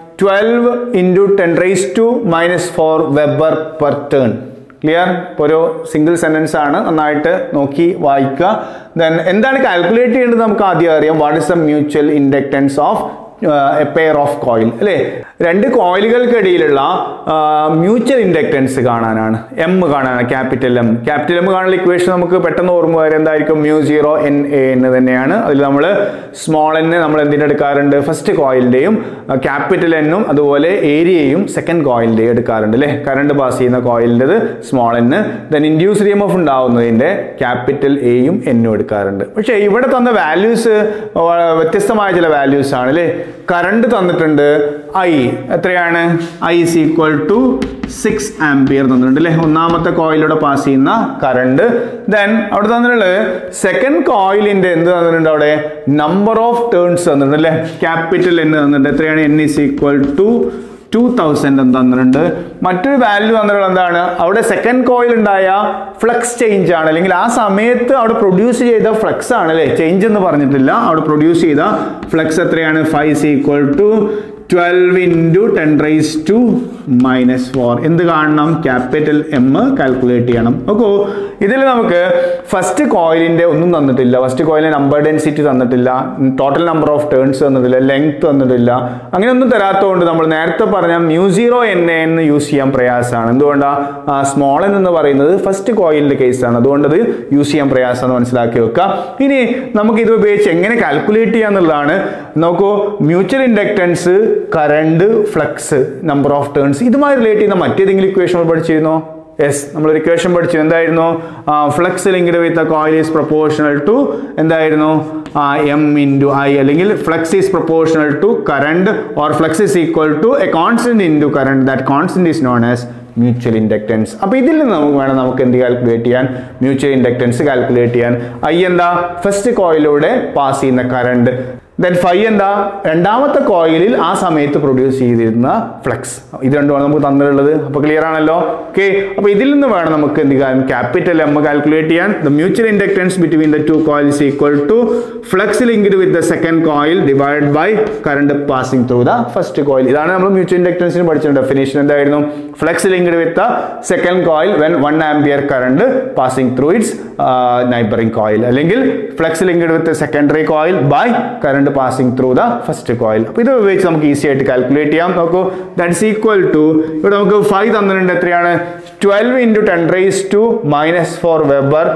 12 into 10 raised to minus 4 weber per turn clear ഒരു സിംഗിൾ സെന്റൻസ് ആണ് നന്നായിട്ട് നോക്കി വായിക്കുക ദെൻ എന്താണ് കാൽക്കുലേറ്റ് ചെയ്യേണ്ടത് നമുക്ക് ആദ്യം അറിയാം what is the mutual inductance of a pair of coil അല്ലേ രണ്ട് കോയിലുകൾക്കിടയിലുള്ള മ്യൂച്വൽ ഇൻഡക്റ്റൻസ് കാണാനാണ് എം കാണാനാണ് ക്യാപിറ്റൽ എം ക്യാപിറ്റൽ എം കാണുന്ന ഇക്വേഷൻ നമുക്ക് പെട്ടെന്ന് ഓർമ്മ വരെ എന്തായിരിക്കും മ്യൂ സീറോ എൻ എ എന്ന് തന്നെയാണ് അതിൽ നമ്മൾ സ്മോൾ എന്നെ നമ്മൾ എന്തിനെ എടുക്കാറുണ്ട് ഫസ്റ്റ് കോയിലിൻ്റെയും ക്യാപിറ്റൽ എന്നും അതുപോലെ ഏരിയയും സെക്കൻഡ് കോയിലിൻ്റെയും എടുക്കാറുണ്ട് അല്ലേ കറണ്ട് പാസ് ചെയ്യുന്ന കോയിലിൻ്റെത് സ്മോൾ എന്ന് then induce E M F ഉണ്ടാവുന്നതിൻ്റെ ക്യാപിറ്റൽ എയും എന്നും എടുക്കാറുണ്ട് പക്ഷേ ഇവിടെ തന്ന വാല്യൂസ് വ്യത്യസ്തമായ ചില വാല്യൂസ് ആണ് അല്ലേ കറണ്ട് തന്നിട്ടുണ്ട് ഐ എത്രയാണ് I is equal to six ampere തന്നിട്ടുണ്ട് അല്ലേ ഒന്നാമത്തെ കോയിലൂടെ പാസ് ചെയ്യുന്ന കറണ്ട് ദെൻ അവിടെ തന്നിട്ടുള്ളത് സെക്കൻഡ് കോയിലിന്റെ എന്ത് തന്നിട്ടുണ്ട് അവിടെ നമ്പർ ഓഫ് ടേൺസ് തന്നിട്ടുണ്ട് അല്ലേ ക്യാപിറ്റൽ എന്ന് തന്നിട്ടുണ്ട് എത്രയാണ് N is equal to two thousand എന്ന് തന്നിട്ടുണ്ട് മറ്റൊരു വാല്യൂ തന്നിട്ടുള്ളത് എന്താണ് അവിടെ സെക്കൻഡ് കോയിൽ ഉണ്ടായ ഫ്ലക്സ് ചേഞ്ച് ആണ് അല്ലെങ്കിൽ ആ സമയത്ത് അവിടെ പ്രൊഡ്യൂസ് ചെയ്ത ഫ്ലക്സ് ആണ് അല്ലേ ചേഞ്ച് എന്ന് പറഞ്ഞിട്ടില്ല അവിടെ പ്രൊഡ്യൂസ് ചെയ്ത ഫ്ലക്സ് എത്രയാണ് phi equal to twelve into ten raise to minus four എന്ത് കാണണം ക്യാപിറ്റൽ എം കാൽക്കുലേറ്റ് ചെയ്യണം നോക്കൂ ഇതിൽ നമുക്ക് ഫസ്റ്റ് കോയിലിന്റെ ഒന്നും തന്നിട്ടില്ല ഫസ്റ്റ് കോയിലിന്റെ നമ്പർ ഡെൻസിറ്റി തന്നിട്ടില്ല ടോട്ടൽ നമ്പർ ഓഫ് ടേൺസ് തന്നിട്ടില്ല ലെങ്ത് തന്നിട്ടില്ല അങ്ങനെ ഒന്നും തരാത്തതുകൊണ്ട് നമ്മൾ നേരത്തെ പറഞ്ഞ മ്യൂസീറോ എൻ എന്ന് യൂസ് ചെയ്യാൻ പ്രയാസമാണ് എന്തുകൊണ്ടാണ് സ്മോൾ എൻ എന്ന് പറയുന്നത് ഫസ്റ്റ് കോയിലിന്റെ കേസാണ് അതുകൊണ്ട് അത് യൂസ് ചെയ്യാൻ പ്രയാസമെന്ന് മനസ്സിലാക്കി വെക്കുക ഇനി നമുക്ക് ഇത് ഉപയോഗിച്ച് എങ്ങനെ കാൽക്കുലേറ്റ് ചെയ്യാന്നുള്ളതാണ് നോക്കൂ mutual inductance current flux number of turns ഇതുമായി റിലേറ്റ് ചെയ്യുന്ന മറ്റേതെങ്കിലും ഇക്വേഷൻ പഠിച്ചിരുന്നോ യെസ് നമ്മൾ ഒരു ഇക്വേഷൻ പഠിച്ചു എന്തായിരുന്നു flux linked with coil is proportional to എന്തായിരുന്നു എം ഇൻറ്റു ഐ അല്ലെങ്കിൽ flux is proportional to current or flux is equal to a constant into current that constant is known as mutual inductance അപ്പോൾ ഇതിൽ നിന്ന് നമുക്ക് വേണം നമുക്ക് എന്ത് കാൽക്കുലേറ്റ് ചെയ്യാൻ മ്യൂച്വൽ ഇൻഡക്റ്റൻസ് കാൽക്കുലേറ്റ് ചെയ്യാൻ ഐ എന്താ ഫസ്റ്റ് കോയിലൂടെ പാസ് ചെയ്യുന്ന കറണ്ട് ദെൻ ഫൈ എന്താ രണ്ടാമത്തെ കോയിലിൽ ആ സമയത്ത് പ്രൊഡ്യൂസ് ചെയ്തിരുന്ന ഫ്ലക്സ് ഇത് രണ്ടുമാണ് നമുക്ക് തന്നിട്ടുള്ളത് അപ്പോൾ ക്ലിയർ ആണല്ലോ ഓക്കെ അപ്പോൾ ഇതിൽ നിന്ന് വേണം നമുക്ക് എന്ത് ചെയ്യാൻ ക്യാപിറ്റൽ എം കാൽക്കുലേറ്റ് ചെയ്യാൻ the mutual inductance between the two coils equal to flux linked with the second coil divide by current passing through the first coil ഇതാണ് നമ്മൾ മ്യൂച്വൽ ഇൻഡക്റ്റൻസിന് പഠിച്ച ഡെഫിനേഷൻ എന്തായിരുന്നു flux linked with second coil when one ampere current passing through its neighbouring coil അല്ലെങ്കിൽ flux linked with secondary coil by current passing through the first coil അപ്പോൾ ഇത് ഉപയോഗിച്ച് നമുക്ക് ഈസി ആയിട്ട് കാൽക്കുലേറ്റ് ചെയ്യാം നോക്കൂ ദാറ്റ്സ് ഈക്വൽ ടു ഇവിടെ നമുക്ക് ഫൈവ് തന്നിട്ടുണ്ട് എത്രയാണ് twelve into ten raise to minus four weber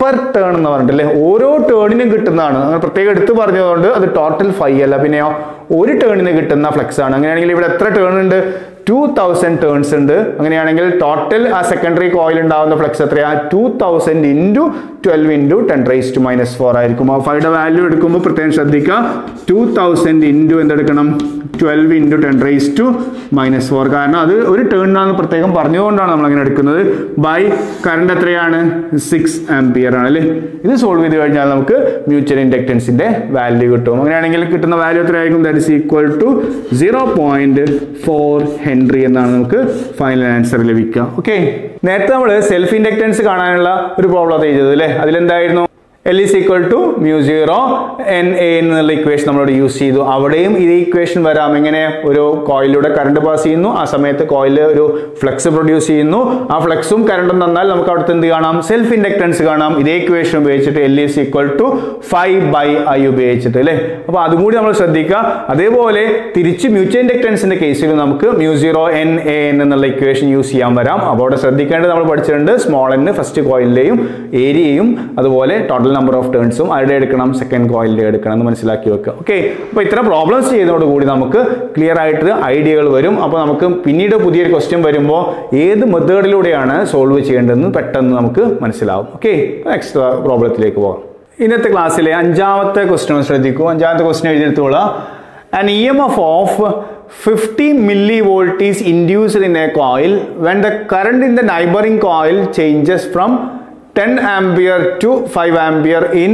per turn എന്ന് പറഞ്ഞിട്ട് അല്ലേ ഓരോ ടേണിനും കിട്ടുന്നതാണ് അങ്ങനെ പ്രത്യേകം എടുത്ത് പറഞ്ഞതുകൊണ്ട് അത് ടോട്ടൽ ഫൈവ് അല്ല പിന്നെയോ ഒരു ടേണിന് കിട്ടുന്ന ഫ്ലെക്സ് ആണ് അങ്ങനെയാണെങ്കിൽ ഇവിടെ എത്ര ടേൺ ഉണ്ട് ടു തൗസൻഡ് ടേൺസ് ഉണ്ട് അങ്ങനെയാണെങ്കിൽ ടോട്ടൽ ആ സെക്കൻഡറി കോയിൽ ഉണ്ടാവുന്ന ഫ്ലെക്സ് എത്രയാ two thousand into twelve into ten raise to minus four ആയിരിക്കും ആ ഫൈയുടെ വാല്യൂ എടുക്കുമ്പോൾ പ്രത്യേകം ശ്രദ്ധിക്കുക ടു തൗസൻഡ് ഇൻറ്റു എന്തെടുക്കണം twelve into ten raise to minus four കാരണം അത് ഒരു ടേണിനാണ് പ്രത്യേകം പറഞ്ഞുകൊണ്ടാണ് നമ്മൾ അങ്ങനെ എടുക്കുന്നത് ബൈ കറണ്ട് എത്രയാണ് സിക്സ് ആംപിയർ ആണ് അല്ലേ ഇത് സോൾവ് ചെയ്ത് കഴിഞ്ഞാൽ നമുക്ക് മ്യൂച്വൽ ഇൻഡക്റ്റൻസിന്റെ വാല്യൂ കിട്ടും അങ്ങനെയാണെങ്കിൽ കിട്ടുന്ന വാല്യൂ എത്രയായിരിക്കും that is equal to zero point four henry എന്നാണ് നമുക്ക് ഫൈനൽ ആൻസർ ലഭിക്കുക ഓക്കെ നേരത്തെ നമ്മൾ സെൽഫ് ഇൻഡക്റ്റൻസ് കാണാനുള്ള ഒരു പ്രോബ്ലം ചെയ്തത് അല്ലേ അതിലെന്തായിരുന്നു L is equal to mu zero N A എന്നുള്ള ഇക്വേഷൻ നമ്മളോട് യൂസ് ചെയ്തു അവിടെയും ഇതേ ഇക്വേഷൻ വരാം എങ്ങനെ ഒരു കോയിലൂടെ കറണ്ട് പാസ് ചെയ്യുന്നു ആ സമയത്ത് കോയിൽ ഒരു ഫ്ലക്സ് പ്രൊഡ്യൂസ് ചെയ്യുന്നു ആ ഫ്ലക്സും കറണ്ടും തന്നാൽ നമുക്ക് അവിടുത്തെ എന്ത് കാണാം സെൽഫ് ഇൻഡക്ടൻസ് കാണാം ഇതേ ഇക്വേഷൻ ഉപയോഗിച്ചിട്ട് L is equal to five by I ഉപയോഗിച്ചിട്ട് അല്ലേ അപ്പോൾ അതും കൂടി നമ്മൾ ശ്രദ്ധിക്കുക അതേപോലെ തിരിച്ച് മ്യൂച്വൽ ഇൻഡക്ടൻസിന്റെ കേസിൽ നമുക്ക് mu zero N A N എന്നുള്ള ഇക്വേഷൻ യൂസ് ചെയ്യാൻ വരാം അപ്പോൾ അവിടെ ശ്രദ്ധിക്കേണ്ടത് നമ്മൾ പഠിച്ചിട്ടുണ്ട് സ്മോൾ എൻ ഫസ്റ്റ് കോയിലിന്റെയും ഏരിയയും അതുപോലെ ടോട്ടൽ നമ്പർ ഓഫ് ടേൺസും ആരുടെ എടുക്കണം സെക്കൻഡ് കോയിലിന്റെ എടുക്കണം എന്ന് മനസ്സിലാക്കി വെക്കുക ഓക്കെ അപ്പോൾ ഇത്ര പ്രോബ്ലംസ് ചെയ്യുന്നതോടുകൂടി നമുക്ക് ക്ലിയർ ആയിട്ട് ഐഡിയകൾ വരും അപ്പോൾ നമുക്ക് പിന്നീട് പുതിയൊരു ക്വസ്റ്റ്യൻ വരുമ്പോൾ ഏത് മെത്തേഡിലൂടെയാണ് സോൾവ് ചെയ്യേണ്ടതെന്ന് പെട്ടെന്ന് നമുക്ക് മനസ്സിലാവും ഓക്കെ നെക്സ്റ്റ് പ്രോബ്ലത്തിലേക്ക് പോകാം ഇന്നത്തെ ക്ലാസ്സിലെ അഞ്ചാമത്തെ ക്വസ്റ്റ്യൻ ശ്രദ്ധിക്കൂ അഞ്ചാമത്തെ ക്വസ്റ്റ്യൻ എഴുതിയെടുത്തോളാം an EMF of 50 millivolt is induced in a coil when the current in the neighboring coil changes from 10 ampere to 5 ampere in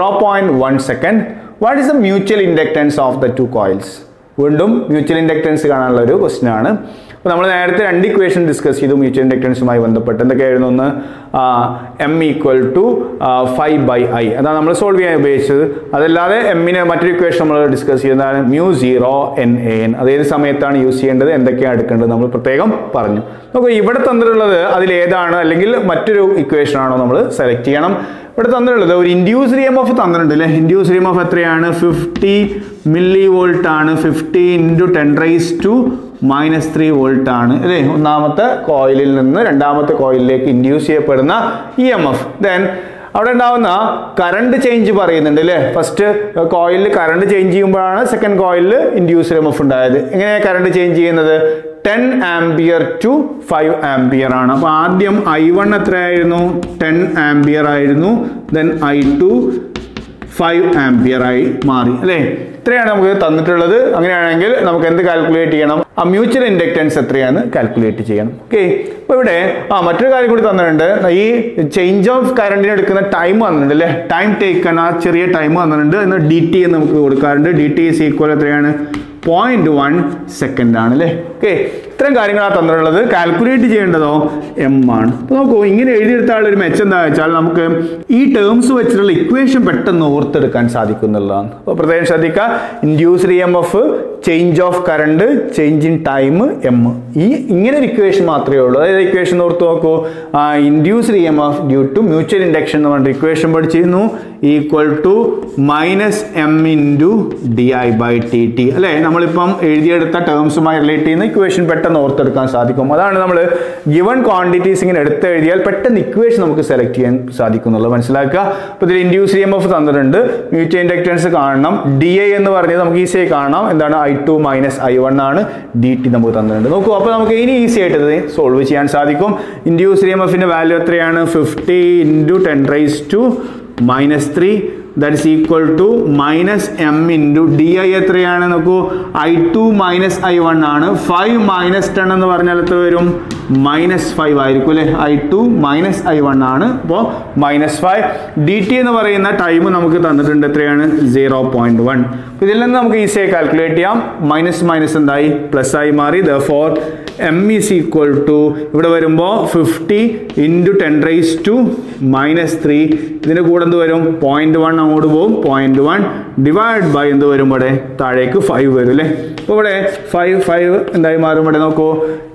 0.1 second. What is the mutual inductance of the two coils? വീണ്ടും മ്യൂച്വൽ ഇൻഡക്ടൻസ് കാണാനുള്ള ഒരു ക്വസ്റ്റ്യൻ ആണ് അപ്പോൾ നമ്മൾ നേരത്തെ രണ്ട് ഇക്വേഷൻ ഡിസ്കസ് ചെയ്തു മ്യൂച്വൽ ഇൻഡക്ടൻസുമായി ബന്ധപ്പെട്ട് എന്തൊക്കെയായിരുന്നു ഒന്ന് M equal to five by I അതാണ് നമ്മൾ സോൾവ് ചെയ്യാൻ ഉപയോഗിച്ചത് അതല്ലാതെ എമ്മിന് മറ്റൊരു ഇക്വേഷൻ നമ്മൾ ഡിസ്കസ് ചെയ്യുന്നതാണ് mu zero N A N അതേത് സമയത്താണ് യൂസ് ചെയ്യേണ്ടത് എന്തൊക്കെയാണ് എടുക്കേണ്ടത് നമ്മൾ പ്രത്യേകം പറഞ്ഞു നോക്കൂ ഇവിടെ തന്നിട്ടുള്ളത് അതിൽ ഏതാണ് അല്ലെങ്കിൽ മറ്റൊരു ഇക്വേഷൻ ആണോ നമ്മൾ സെലക്ട് ചെയ്യണം ഇവിടെ തന്നിട്ടുള്ളത് ഒരു ഇൻഡ്യൂസ് എം എഫ് തന്നിട്ടുണ്ട് അല്ലേ ഇൻഡ്യൂസ് എം എഫ് എത്രയാണ് ഫിഫ്റ്റി മില്ലി വോൾട്ട് ആണ് fifty into ten raise to minus three volt ആണ് അല്ലേ ഒന്നാമത്തെ കോയിലിൽ നിന്ന് രണ്ടാമത്തെ കോയിലിലേക്ക് ഇൻഡ്യൂസ് ചെയ്യപ്പെടുന്ന ഇ എം എഫ് ദെൻ അവിടെ ഉണ്ടാവുന്ന കറണ്ട് ചേഞ്ച് പറയുന്നുണ്ട് അല്ലേ ഫസ്റ്റ് കോയിലിൽ കറണ്ട് ചേഞ്ച് ചെയ്യുമ്പോഴാണ് സെക്കൻഡ് കോയിലിൽ ഇൻഡ്യൂസ് എം എഫ് ഉണ്ടായത് എങ്ങനെയാണ് കറണ്ട് ചേഞ്ച് ചെയ്യുന്നത് ten ampere to five ampere ആണ് അപ്പോൾ ആദ്യം ഐ വൺ എത്രയായിരുന്നു ടെൻ ആംബിയർ ആയിരുന്നു then I to five ampere ആയി മാറി അല്ലേ ഇത്രയാണ് നമുക്ക് തന്നിട്ടുള്ളത് അങ്ങനെയാണെങ്കിൽ നമുക്ക് എന്ത് കാൽക്കുലേറ്റ് ചെയ്യണം ആ മ്യൂച്വൽ ഇൻഡക്റ്റൻസ് എത്രയാണ് കാൽക്കുലേറ്റ് ചെയ്യണം ഓക്കെ അപ്പോൾ ഇവിടെ ആ മറ്റൊരു കാര്യം കൂടി തന്നിട്ടുണ്ട് ഈ ചേഞ്ച് ഓഫ് കറണ്ടിന് എടുക്കുന്ന ടൈം വന്നിട്ടുണ്ട് അല്ലേ ടൈം ടേക്കൺ ആ ചെറിയ ടൈം വന്നിട്ടുണ്ട് എന്ന് ഡി ടി എന്ന് നമുക്ക് കൊടുക്കാറുണ്ട് ഡി ടി ഇസ് ഈക്വൽ എത്രയാണ് പോയിന്റ് വൺ സെക്കൻഡ് ആണ് അല്ലേ ഓക്കെ ഇത്തരം കാര്യങ്ങളാണ് തന്നിട്ടുള്ളത് കാൽക്കുലേറ്റ് ചെയ്യേണ്ടതോ എം ആണ് അപ്പോൾ നോക്കൂ ഇങ്ങനെ എഴുതിയെടുത്താലുള്ള ഒരു മെച്ചം എന്താ വെച്ചാൽ നമുക്ക് ഈ ടേംസ് വെച്ചിട്ടുള്ള ഇക്വേഷൻ പെട്ടെന്ന് ഓർത്തെടുക്കാൻ സാധിക്കുന്നുള്ളതാണ് അപ്പോൾ പ്രത്യേകം ശ്രദ്ധിക്കുക induced E M F change of current change in time M ഈ ഇങ്ങനെ ഒരു ഇക്വേഷൻ മാത്രമേ ഉള്ളൂ അതായത് ഇക്വേഷൻ ഓർത്ത് നോക്കൂ induced E M F due to mutual induction എന്ന് പറഞ്ഞിട്ട് ഇക്വേഷൻ പഠിച്ചിരുന്നു equal to minus M into D I by T T അല്ലേ നമ്മളിപ്പം എഴുതിയെടുത്ത ടേംസുമായി റിലേറ്റ് ചെയ്യുന്ന ഇക്വേഷൻ പെട്ടെന്ന് ഓർത്തെടുക്കാൻ സാധിക്കും അതാണ് നമ്മൾ ഗിവൺ ക്വാണ്ടിറ്റീസ് ഇങ്ങനെ എടുത്ത് എഴുതിയാൽ പെട്ടെന്ന് ഇക്വേഷൻ നമുക്ക് സെലക്ട് ചെയ്യാൻ സാധിക്കുന്നുള്ളത് മനസ്സിലാക്കുക അപ്പോൾ ഇതിൽ ഇൻഡ്യൂസ് എം എഫ് തന്നിട്ടുണ്ട് മ്യൂച്വൽ ഇൻഡക്റ്റൻസ് കാണണം ഡി ഐ എന്ന് പറഞ്ഞത് നമുക്ക് ഈസി ആയി കാണാം എന്താണ് I two minus I one ആണ് ഡി ടി നമുക്ക് തന്നിട്ടുണ്ട് നോക്കൂ അപ്പോൾ നമുക്ക് ഇനി ഈസി ആയിട്ട് ഇത് സോൾവ് ചെയ്യാൻ സാധിക്കും ഇൻഡ്യൂസ് എം എഫിന്റെ വാല്യൂ എത്രയാണ് fifty into ten raise to minus three that is equal to minus M into D I എത്രയാണ് നോക്കൂ I two minus I one ആണ് ഫൈവ് മൈനസ് ടെൻ എന്ന് പറഞ്ഞാൽ എത്ര വരും മൈനസ് ഫൈവ് ആയിരിക്കും അല്ലേ I two minus I one ആണ് അപ്പോൾ മൈനസ് ഫൈവ് ഡി ടി എന്ന് പറയുന്ന ടൈം നമുക്ക് തന്നിട്ടുണ്ട് എത്രയാണ് സീറോ പോയിന്റ് വൺ ഇതിൽ നിന്ന് നമുക്ക് ഈസിയായി കാൽക്കുലേറ്റ് ചെയ്യാം മൈനസ് മൈനസ് എന്തായി പ്ലസ് ആയി മാറി therefore M is equal to ഇവിടെ വരുമ്പോൾ fifty into ten raise to minus three ഇതിൻ്റെ കൂടെ എന്ത് വരും പോയിന്റ് വൺ അങ്ങോട്ട് പോകും പോയിന്റ് വൺ ഡിവൈഡ് ബൈ എന്ത് വരും ഇവിടെ താഴേക്ക് ഫൈവ് വരും അല്ലേ അപ്പോൾ ഇവിടെ ഫൈവ് ഫൈവ് എന്തായി മാറും ഇവിടെ നോക്കൂ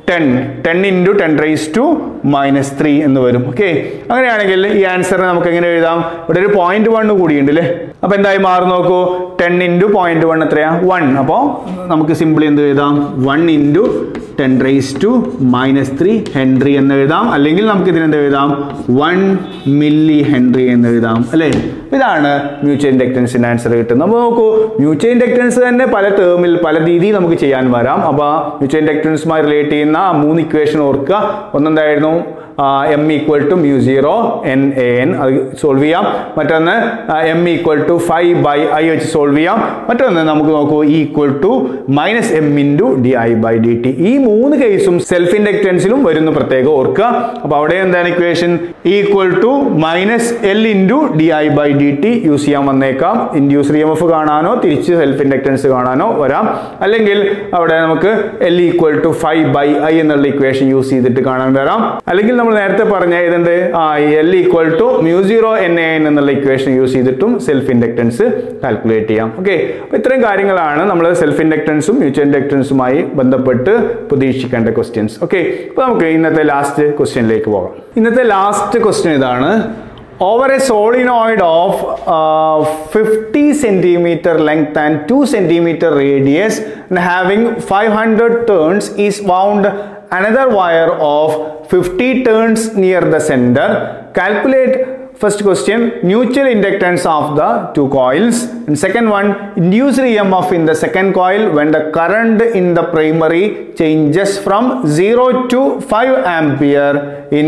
ten ten into ten raise to minus three എന്ന് വരും ഓക്കെ അങ്ങനെയാണെങ്കിൽ ഈ ആൻസറിനെ നമുക്ക് എങ്ങനെ എഴുതാം ഇവിടെ ഒരു പോയിന്റ് വൺ കൂടിയുണ്ട് അല്ലേ അപ്പൊ എന്തായി മാറി നോക്കൂ ടെൻ ഇൻറ്റു പോയിന്റ് വൺ എത്രയാ വൺ അപ്പോൾ നമുക്ക് സിമ്പിളി എന്ത് എഴുതാം one into ten raise to minus three henry എന്ന് എഴുതാം അല്ലെങ്കിൽ നമുക്ക് ഇതിനെന്ത് എഴുതാം വൺ മില്ലി ഹെൻറി എന്ന് എഴുതാം അല്ലേ ഇതാണ് മ്യൂച്വൽ ഇൻഡക്റ്റൻസിന്റെ ആൻസർ കിട്ടുന്നത് അപ്പോൾ നോക്കൂ മ്യൂച്വൽ ഇൻഡക്റ്റൻസ് തന്നെ പല ടേമിൽ പല രീതിയിൽ നമുക്ക് ചെയ്യാൻ വരാം അപ്പോൾ മ്യൂച്വൽ ഇൻഡക്റ്റൻസുമായി റിലേറ്റ് ചെയ്യുന്ന ആ മൂന്ന് ഇക്വേഷൻ ഓർക്കുക ഒന്നെന്തായിരുന്നു M equal to mu zero N A N അത് സോൾവ് ചെയ്യാം മറ്റൊന്ന് M equal to five by I വെച്ച് സോൾവ് ചെയ്യാം മറ്റൊന്ന് നമുക്ക് നോക്കൂ equal to minus M into D I by D T ഈ മൂന്ന് കേസും സെൽഫ് ഇൻഡക്റ്റൻസിലും വരുന്ന പ്രത്യേകം ഓർക്കുക അപ്പോൾ അവിടെ എന്താണ് equation equal to minus L into D I by D T use ചെയ്യാൻ വന്നേക്കാം ഇൻഡ്യൂസ് ഇ എം എഫ് കാണാനോ തിരിച്ച് സെൽഫ് ഇൻഡക്റ്റൻസ് കാണാനോ വരാം അല്ലെങ്കിൽ അവിടെ നമുക്ക് L equal to five by I എന്നുള്ള ഇക്വേഷൻ യൂസ് ചെയ്തിട്ട് കാണാൻ വരാം അല്ലെങ്കിൽ നമ്മൾ നേരത്തെ പറഞ്ഞ ഇതുണ്ട് ആ L equal to mu zero N A N എന്നുള്ള ഇക്വേഷൻ യൂസ് ചെയ്തിട്ടും സെൽഫ് ഇൻഡക്റ്റൻസ് കാൽക്കുലേറ്റ് ചെയ്യാം ഓക്കെ അപ്പോൾ ഇത്രയും കാര്യങ്ങളാണ് നമ്മൾ സെൽഫ് ഇൻഡക്റ്റൻസും മ്യൂച്വൽ ഇൻഡക്റ്റൻസുമായി ബന്ധപ്പെട്ട് പ്രതീക്ഷിക്കേണ്ട ക്വസ്റ്റ്യൻസ് ഓക്കെ അപ്പോൾ നമുക്ക് ഇന്നത്തെ ലാസ്റ്റ് ക്വസ്റ്റ്യനിലേക്ക് പോകാം ഇന്നത്തെ ലാസ്റ്റ് ക്വസ്റ്റ്യൻ ഇതാണ് over a solenoid of uh, 50 centimeter length and 2 centimeter radius and having 500 turns is wound another wire of 50 turns near the center calculate first question mutual inductance of the two coils and second one induced emf in the second coil when the current in the primary changes from 0 to 5 ampere in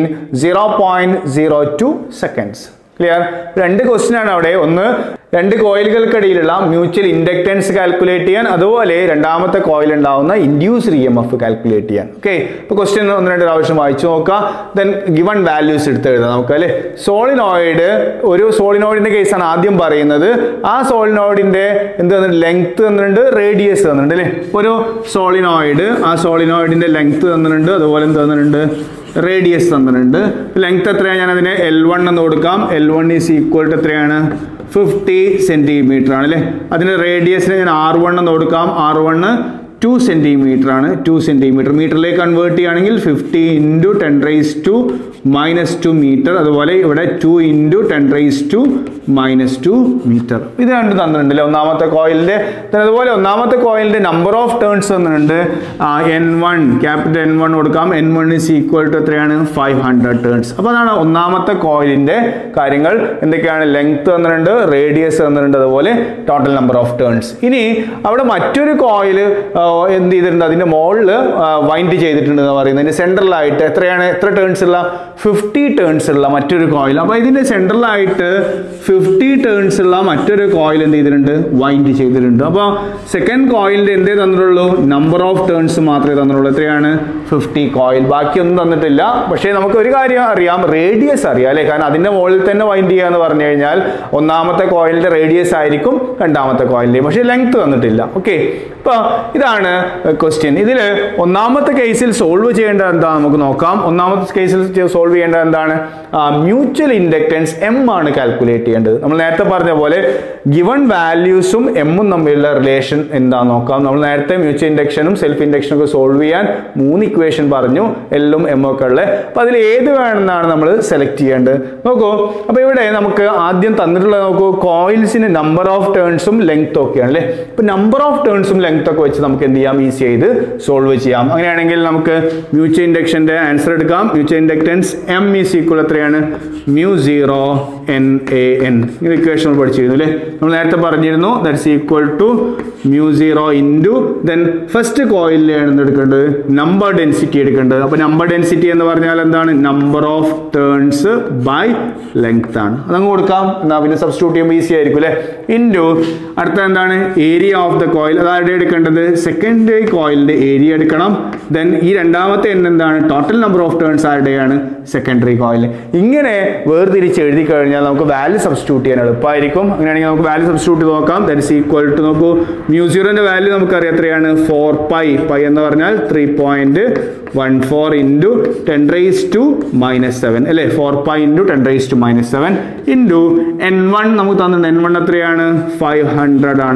0.02 seconds clear രണ്ട് ക്വസ്റ്റ്യൻ ആണ് അവിടെ ഒന്ന് രണ്ട് കോയിലുകൾക്കിടയിലുള്ള മ്യൂച്വൽ ഇൻഡക്റ്റൻസ് കാൽക്കുലേറ്റ് ചെയ്യാൻ അതുപോലെ രണ്ടാമത്തെ കോയിൽ ഉണ്ടാവുന്ന induced E M F calculate ചെയ്യാൻ ഓക്കെ ഇപ്പോൾ ക്വസ്റ്റ്യൻ ഒന്ന് രണ്ട് പ്രാവശ്യം വായിച്ചു നോക്കുക ദെൻ ഗിവൺ വാല്യൂസ് എടുത്ത് എഴുതാം നമുക്ക് അല്ലേ സോളിനോയിഡ് ഒരു സോളിനോയിഡിന്റെ കേസാണ് ആദ്യം പറയുന്നത് ആ സോളിനോയിഡിന്റെ എന്ത് തന്നിട്ടുണ്ട് ലെങ്ത് തന്നിട്ടുണ്ട് റേഡിയസ് തന്നിട്ടുണ്ട് അല്ലേ ഒരു സോളിനോയിഡ് ആ സോളിനോയിഡിന്റെ ലെങ്ത് തന്നിട്ടുണ്ട് അതുപോലെ എന്ത് തന്നിട്ടുണ്ട് റേഡിയസ് തന്നിട്ടുണ്ട് ലെങ്ത് എത്രയാണ് ഞാൻ അതിനെ എൽ വൺ എന്ന് കൊടുക്കാം L one is equal to എത്രയാണ് ഫിഫ്റ്റി സെൻറ്റിമീറ്റർ ആണ് അല്ലേ അതിന് റേഡിയസിന് ഞാൻ ആർ വൺ എന്ന് കൊടുക്കാം ആർ വണ്ണ് ടു സെൻറ്റിമീറ്റർ ആണ് ടു സെൻറ്റിമീറ്റർ മീറ്ററിലേക്ക് കൺവേർട്ട് ചെയ്യുകയാണെങ്കിൽ fifty into ten raise to minus two metre അതുപോലെ ഇവിടെ two into ten raise to minus two metre ഇത് രണ്ട് തന്നിട്ടുണ്ട് അല്ലേ ഒന്നാമത്തെ കോയിലിൻ്റെ അതുപോലെ ഒന്നാമത്തെ കോയിലിൻ്റെ നമ്പർ ഓഫ് ടേൺസ് തന്നിട്ടുണ്ട് N one capital N one കൊടുക്കാം N one is equal to എത്രയാണ് ഫൈവ് ഹൺഡ്രഡ് ടേൺസ് അപ്പോൾ അതാണ് ഒന്നാമത്തെ കോയിലിൻ്റെ കാര്യങ്ങൾ എന്തൊക്കെയാണ് ലെങ്ത് തന്നിട്ടുണ്ട് റേഡിയസ് തന്നിട്ടുണ്ട് അതുപോലെ ടോട്ടൽ നമ്പർ ഓഫ് ടേൺസ് ഇനി അവിടെ മറ്റൊരു കോയിൽ എന്ത് ചെയ്തിട്ടുണ്ട് അതിൻ്റെ മുകളിൽ വൈൻഡ് ചെയ്തിട്ടുണ്ട് എന്ന് പറയുന്നത് അതിൻ്റെ സെൻട്രലായിട്ട് എത്രയാണ് എത്ര ടേൺസ് ഉള്ള ഫിഫ്റ്റി ടേൺസ് ഉള്ള മറ്റൊരു കോയിൽ അപ്പോൾ ഇതിൻ്റെ സെൻട്രലായിട്ട് ഫിഫ്റ്റി ടേൺസ് ഉള്ള മറ്റൊരു കോയിൽ എന്ത് ചെയ്തിട്ടുണ്ട് വൈൻഡ് ചെയ്തിട്ടുണ്ട് അപ്പോൾ സെക്കൻഡ് കോയിലിൻ്റെ എന്തേ തന്നിട്ടുള്ളൂ നമ്പർ ഓഫ് ടേൺസ് മാത്രമേ തന്നിട്ടുള്ളൂ എത്രയാണ് ഫിഫ്റ്റി കോയിൽ ബാക്കിയൊന്നും തന്നിട്ടില്ല പക്ഷേ നമുക്ക് ഒരു കാര്യം അറിയാം റേഡിയസ് അറിയാം അല്ലേ കാരണം അതിൻ്റെ മുകളിൽ തന്നെ വൈൻഡ് ചെയ്യുക എന്ന് പറഞ്ഞു കഴിഞ്ഞാൽ ഒന്നാമത്തെ കോയിലിൻ്റെ റേഡിയസ് ആയിരിക്കും രണ്ടാമത്തെ കോയിലിൻ്റെ പക്ഷേ ലെങ്ത് തന്നിട്ടില്ല ഓക്കെ ഇപ്പോൾ ഇതാണ് ക്വസ്റ്റ്യൻ ഇതിൽ ഒന്നാമത്തെ കേസിൽ സോൾവ് ചെയ്യേണ്ടത് എന്താ നമുക്ക് നോക്കാം ഒന്നാമത്തെ കേസിൽ സോൾവ് ചെയ്യേണ്ടത് എന്താണ് മ്യൂച്വൽ ഇൻഡക്റ്റൻസ് എം ആണ് കാൽക്കുലേറ്റ് ചെയ്യേണ്ടത് നമ്മൾ നേരത്തെ പറഞ്ഞ പോലെ ഗിവൺ വാല്യൂസും എമ്മും തമ്മിലുള്ള റിലേഷൻ എന്താന്ന് നോക്കാം നമ്മൾ നേരത്തെ മ്യൂച്വൽ ഇൻഡക്ഷനും സെൽഫ് ഇൻഡക്ഷനും ഒക്കെ സോൾവ് ചെയ്യാൻ മൂന്ന് ഇക്വേഷൻ പറഞ്ഞു എല്ലും എമ്മും ഒക്കെ ഉള്ളത് അപ്പോൾ അതിൽ ഏത് വേണമെന്നാണ് നമ്മൾ സെലക്ട് ചെയ്യേണ്ടത് നോക്കൂ അപ്പോൾ ഇവിടെ നമുക്ക് ആദ്യം തന്നിട്ടുള്ളത് നോക്കൂ കോയിൽസിന് നമ്പർ ഓഫ് ടേൺസും ലെങ്ത്തും ഒക്കെയാണ് അല്ലേ ഇപ്പോൾ നമ്പർ ഓഫ് ടേൺസും ലെങ്ത് ഒക്കെ വെച്ച് നമുക്ക് എന്ത് ചെയ്യാം ഈസി ചെയ്ത് സോൾവ് ചെയ്യാം അങ്ങനെയാണെങ്കിൽ നമുക്ക് മ്യൂച്വൽ ഇൻഡക്ഷൻ്റെ ആൻസർ എടുക്കാം mutual inductance M is equal എത്രയാണ് mu zero N A N ഇങ്ങനെ ഇക്വേഷൻ നമ്മൾ പഠിച്ചിരുന്നു അല്ലേ നമ്മൾ നേരത്തെ പറഞ്ഞിരുന്നു that's equal to mu zero into then first കോയിലാണ് എടുക്കേണ്ടത് നമ്പർ ഡെൻസിറ്റി എടുക്കേണ്ടത് അപ്പോൾ നമ്പർ ഡെൻസിറ്റി എന്ന് പറഞ്ഞാൽ എന്താണ് number of turns by length ആണ് അതങ്ങ് കൊടുക്കാം എന്നാൽ പിന്നെ സബ്സ്റ്റിറ്റ്യൂട്ട് ചെയ്യുമ്പോൾ ഈസി ആയിരിക്കും അല്ലേ ഇൻറ്റു അടുത്ത എന്താണ് ഏരിയ ഓഫ് ദ കോയിൽ അതാരുടെ എടുക്കേണ്ടത് സെക്കൻഡറി കോയിലിൻ്റെ ഏരിയ എടുക്കണം ദെൻ ഈ രണ്ടാമത്തെ എൻ എന്താണ് ടോട്ടൽ നമ്പർ ഓഫ് ടേൺസ് ആരുടെയാണ് സെക്കൻഡറി കോയിൽ ഇങ്ങനെ വേർതിരിച്ച് എഴുതി കഴിഞ്ഞാൽ നമുക്ക് വാല്യൂ സബ്സ്റ്റിറ്റ്യൂട്ട് ചെയ്യാൻ എളുപ്പമായിരിക്കും അങ്ങനെയാണെങ്കിൽ നമുക്ക് വാല്യൂ സബ്സ്റ്റിറ്റ്യൂട്ട് നോക്കാം ദറ്റ് ഇസ് ഈക്വൽ ടു നോക്കൂ മ്യൂസിയറിൻ്റെ വാല്യൂ നമുക്കറിയാം എത്രയാണ് ഫോർ പൈ പൈ എന്ന് പറഞ്ഞാൽ three point one four into ten raise to minus seven അല്ലേ four pi into ten raise to minus seven into N one നമുക്ക് തന്നിട്ടുണ്ട് എൻ വൺ എത്രയാണ് ഫൈവ് ഹൺഡ്രഡ് ആണ്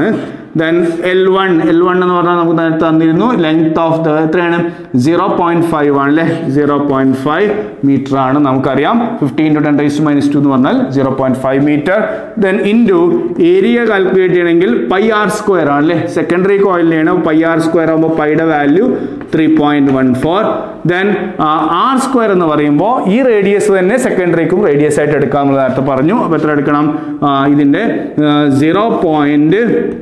then L one L one എന്ന് പറഞ്ഞാൽ നമുക്ക് നേരത്തെ തന്നിരുന്നു ലെങ്ത് ഓഫ് ദ എത്രയാണ് സീറോ പോയിന്റ് ഫൈവ് ആണ് അല്ലേ സീറോ പോയിന്റ് ഫൈവ് മീറ്റർ ആണ് നമുക്കറിയാം fifty into ten raise minus two എന്ന് പറഞ്ഞാൽ zero point five metre then into area calculate ചെയ്യണമെങ്കിൽ പൈ ആർ സ്ക്വയർ ആണ് അല്ലേ സെക്കൻഡറി കോയിലിനെയാണ് പൈ ആർ സ്ക്വയർ ആകുമ്പോൾ പൈയുടെ value three point one four then R square എന്ന് പറയുമ്പോൾ ഈ റേഡിയസ് തന്നെ സെക്കൻഡറിക്കും റേഡിയസ് ആയിട്ട് എടുക്കാമെന്ന് നേരത്തെ പറഞ്ഞു അപ്പോൾ എത്ര എടുക്കണം ആ, ഇതിൻ്റെ സീറോ പോയിന്റ്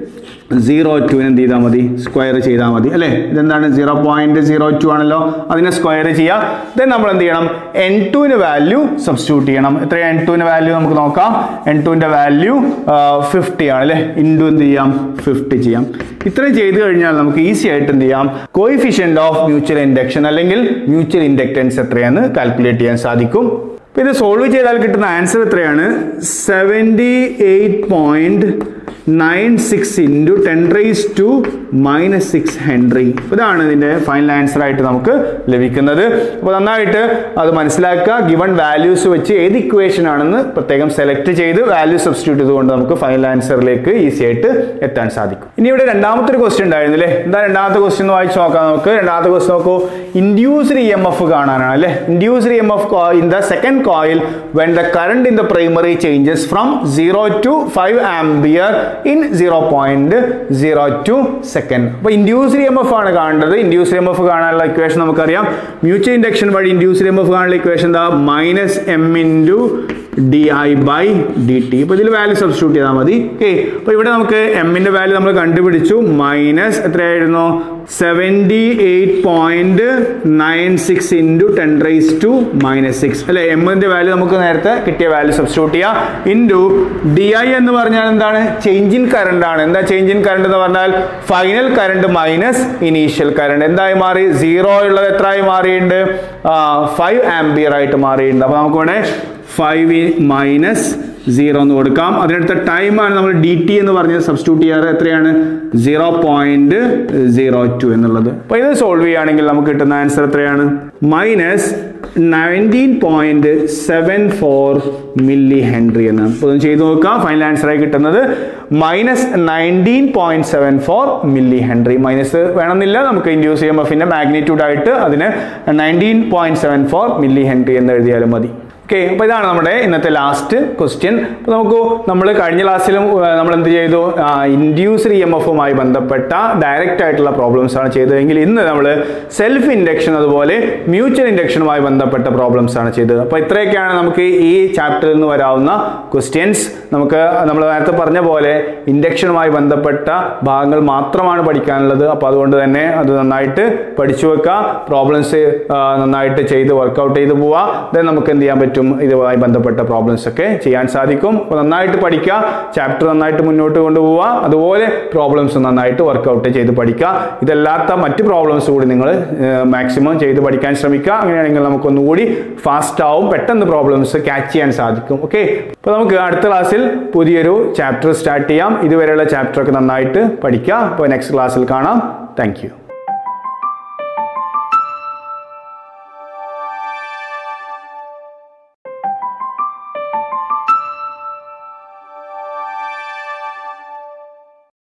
സീറോ ടുവിന് എന്ത് ചെയ്താൽ മതി സ്ക്വയർ ചെയ്താൽ മതി അല്ലേ ഇതെന്താണ് സീറോ പോയിന്റ് സീറോ ടു ആണല്ലോ അതിനെ സ്ക്വയർ ചെയ്യാം ദെൻ നമ്മൾ എന്ത് ചെയ്യണം എൻ ടുവിന് വാല്യൂ സബ്സ്റ്റിറ്റ്യൂട്ട് ചെയ്യണം എത്ര എൻ ടുവിന് വാല്യൂ നമുക്ക് നോക്കാം എൻ ടുവിൻ്റെ വാല്യൂ ഫിഫ്റ്റി ആണ് അല്ലേ ഇൻറ്റു എന്ത് ചെയ്യാം ഫിഫ്റ്റി ചെയ്യാം ഇത്രയും ചെയ്ത് കഴിഞ്ഞാൽ നമുക്ക് ഈസി ആയിട്ട് എന്ത് ചെയ്യാം കോയിഫിഷ്യൻ്റ് ഓഫ് മ്യൂച്വൽ ഇൻഡക്ഷൻ അല്ലെങ്കിൽ മ്യൂച്വൽ ഇൻഡക്റ്റൻസ് എത്രയാന്ന് കാൽക്കുലേറ്റ് ചെയ്യാൻ സാധിക്കും അപ്പോൾ ഇത് സോൾവ് ചെയ്താൽ കിട്ടുന്ന ആൻസർ എത്രയാണ് seventy eight point nine six into ten raise to minus six henry ഇതാണ് ഇതിൻ്റെ ഫൈനൽ ആൻസർ ആയിട്ട് നമുക്ക് ലഭിക്കുന്നത് അപ്പോൾ നന്നായിട്ട് അത് മനസ്സിലാക്കുക ഗിവൺ വാല്യൂസ് വെച്ച് ഏത് ഇക്വേഷൻ ആണെന്ന് പ്രത്യേകം സെലക്ട് ചെയ്ത് വാല്യൂ സബ്സ്റ്റിറ്റ്യൂട്ട് ചെയ്തുകൊണ്ട് നമുക്ക് ഫൈനൽ ആൻസറിലേക്ക് ഈസി ആയിട്ട് എത്താൻ സാധിക്കും ഇനി ഇവിടെ രണ്ടാമത്തെ ഒരു ക്വസ്റ്റ്യൻ ഉണ്ടായിരുന്നു അല്ലേ എന്താ രണ്ടാമത്തെ ക്വസ്റ്റ്യൻ ഒന്ന് വായിച്ച് നോക്കാം നമുക്ക് രണ്ടാമത്തെ ക്വസ്റ്റ്യൻ നോക്കൂ ഇൻഡ്യൂസ്ഡ് ഇ എം എഫ് കാണാനാണ് അല്ലേ induced E M F in the second coil when the current in the primary changes from zero to five ampere in zero point zero two second അപ്പോൾ ഇൻഡ്യൂസ്ഡ് ഇ എം എഫ് ആണ് കാണേണ്ടത് ഇൻഡ്യൂസ്ഡ് എം എഫ് കാണാനുള്ള ഇക്വേഷൻ നമുക്കറിയാം മ്യൂച്വൽ ഇൻഡക്ഷൻ വഴി ഇൻഡ്യൂസ്ഡ് എം എഫ് കാണാനുള്ള ഇക്വേഷൻ എന്താ minus M into D I by D T ഇപ്പോൾ ഇതിൽ വാല്യൂ സബ്സ്റ്റിറ്റ്യൂട്ട് ചെയ്താൽ മതി ഓക്കെ അപ്പോൾ ഇവിടെ നമുക്ക് എമ്മിൻ്റെ വാല്യൂ നമ്മൾ കണ്ടുപിടിച്ചു മൈനസ് എത്രയായിരുന്നു seventy eight point nine six into ten raise to minus six അല്ലെ എമ്മിൻ്റെ വാല്യൂ നമുക്ക് നേരത്തെ കിട്ടിയ വാല്യൂ സബ്സ്റ്റിറ്റ്യൂട്ട് ചെയ്യാം ഇൻറ്റു ഡി ഐ എന്ന് പറഞ്ഞാൽ എന്താണ് ചേഞ്ച് ഇൻ കറണ്ട് ആണ് എന്താ ചേഞ്ച് ഇൻ കറണ്ട് എന്ന് പറഞ്ഞാൽ final current minus initial current എന്തായി മാറി സീറോ ഉള്ളത് എത്രയായി മാറിയിട്ടുണ്ട് ഫൈവ് ആംബിയർ ആയിട്ട് മാറിയിട്ടുണ്ട് അപ്പോൾ നമുക്ക് ഇവിടെ ഫൈവ് മൈനസ് സീറോ എന്ന് കൊടുക്കാം അതിനടുത്ത ടൈമാണ് നമ്മൾ ഡി ടി എന്ന് പറഞ്ഞത് സബ്സ്റ്റിറ്റ്യൂട്ട് ചെയ്യാറ് എത്രയാണ് സീറോ പോയിന്റ് സീറോ ടു എന്നുള്ളത് അപ്പോൾ ഇത് സോൾവ് ചെയ്യുകയാണെങ്കിൽ നമുക്ക് കിട്ടുന്ന ആൻസർ എത്രയാണ് minus nineteen point seven four milli Henry എന്നാണ് അപ്പോൾ ഇത് ചെയ്ത് നോക്കാം ഫൈനൽ ആൻസർ ആയി കിട്ടുന്നത് minus nineteen point seven four milli henry minus വേണമെന്നില്ല നമുക്ക് ഇൻഡ്യൂസ് ചെയ്യുമ്പോൾ എഫിൻ്റെ മാഗ്നിറ്റ്യൂഡ് ആയിട്ട് അതിന് nineteen point seven four milli henry എന്ന് എഴുതിയാലും മതി ഓക്കെ അപ്പോൾ ഇതാണ് നമ്മുടെ ഇന്നത്തെ ലാസ്റ്റ് ക്വസ്റ്റ്യൻ അപ്പോൾ നമുക്ക് നമ്മൾ കഴിഞ്ഞ ക്ലാസ്സിലും ഏർ, നമ്മൾ എന്ത് ചെയ്തു ഇൻഡ്യൂസ്ഡ് ഇ എം എഫുമായി ബന്ധപ്പെട്ട ഡയറക്റ്റ് ആയിട്ടുള്ള പ്രോബ്ലംസ് ആണ് ചെയ്തതെങ്കിൽ ഇന്ന് നമ്മൾ സെൽഫ് ഇൻഡക്ഷൻ അതുപോലെ മ്യൂച്വൽ ഇൻഡക്ഷനുമായി ബന്ധപ്പെട്ട പ്രോബ്ലംസ് ആണ് ചെയ്തത് അപ്പോൾ ഇത്രയൊക്കെയാണ് നമുക്ക് ഈ ചാപ്റ്ററിൽ നിന്ന് വരാവുന്ന ക്വസ്റ്റ്യൻസ് നമുക്ക് നമ്മൾ നേരത്തെ പറഞ്ഞ പോലെ ഇൻഡക്ഷനുമായി ബന്ധപ്പെട്ട ഭാഗങ്ങൾ മാത്രമാണ് പഠിക്കാനുള്ളത് അപ്പോൾ അതുകൊണ്ട് തന്നെ അത് നന്നായിട്ട് പഠിച്ചു വെക്കുക പ്രോബ്ലംസ് നന്നായിട്ട് ചെയ്ത് വർക്കൗട്ട് ചെയ്ത് പോവുക ദെൻ നമുക്ക് എന്ത് ചെയ്യാൻ പറ്റും ഇതുമായി ബന്ധപ്പെട്ട പ്രോബ്ലംസ് ഒക്കെ ചെയ്യാൻ സാധിക്കും അപ്പോൾ നന്നായിട്ട് പഠിക്കുക ചാപ്റ്റർ നന്നായിട്ട് മുന്നോട്ട് കൊണ്ടുപോവുക അതുപോലെ പ്രോബ്ലംസ് നന്നായിട്ട് വർക്കൗട്ട് ചെയ്ത് പഠിക്കുക ഇതല്ലാത്ത മറ്റ് പ്രോബ്ലംസ് കൂടി നിങ്ങൾ മാക്സിമം ചെയ്ത് പഠിക്കാൻ ശ്രമിക്കുക അങ്ങനെയാണെങ്കിൽ നമുക്കൊന്നുകൂടി ഫാസ്റ്റ് ആവും പെട്ടെന്ന് പ്രോബ്ലംസ് ക്യാച്ച് ചെയ്യാൻ സാധിക്കും ഓക്കെ അപ്പോൾ നമുക്ക് അടുത്ത ക്ലാസ്സിൽ പുതിയൊരു ചാപ്റ്റർ സ്റ്റാർട്ട് ചെയ്യാം ഇതുവരെയുള്ള ചാപ്റ്റർ ഒക്കെ നന്നായിട്ട് പഠിക്കുക അപ്പോൾ നെക്സ്റ്റ് ക്ലാസ്സിൽ കാണാം താങ്ക്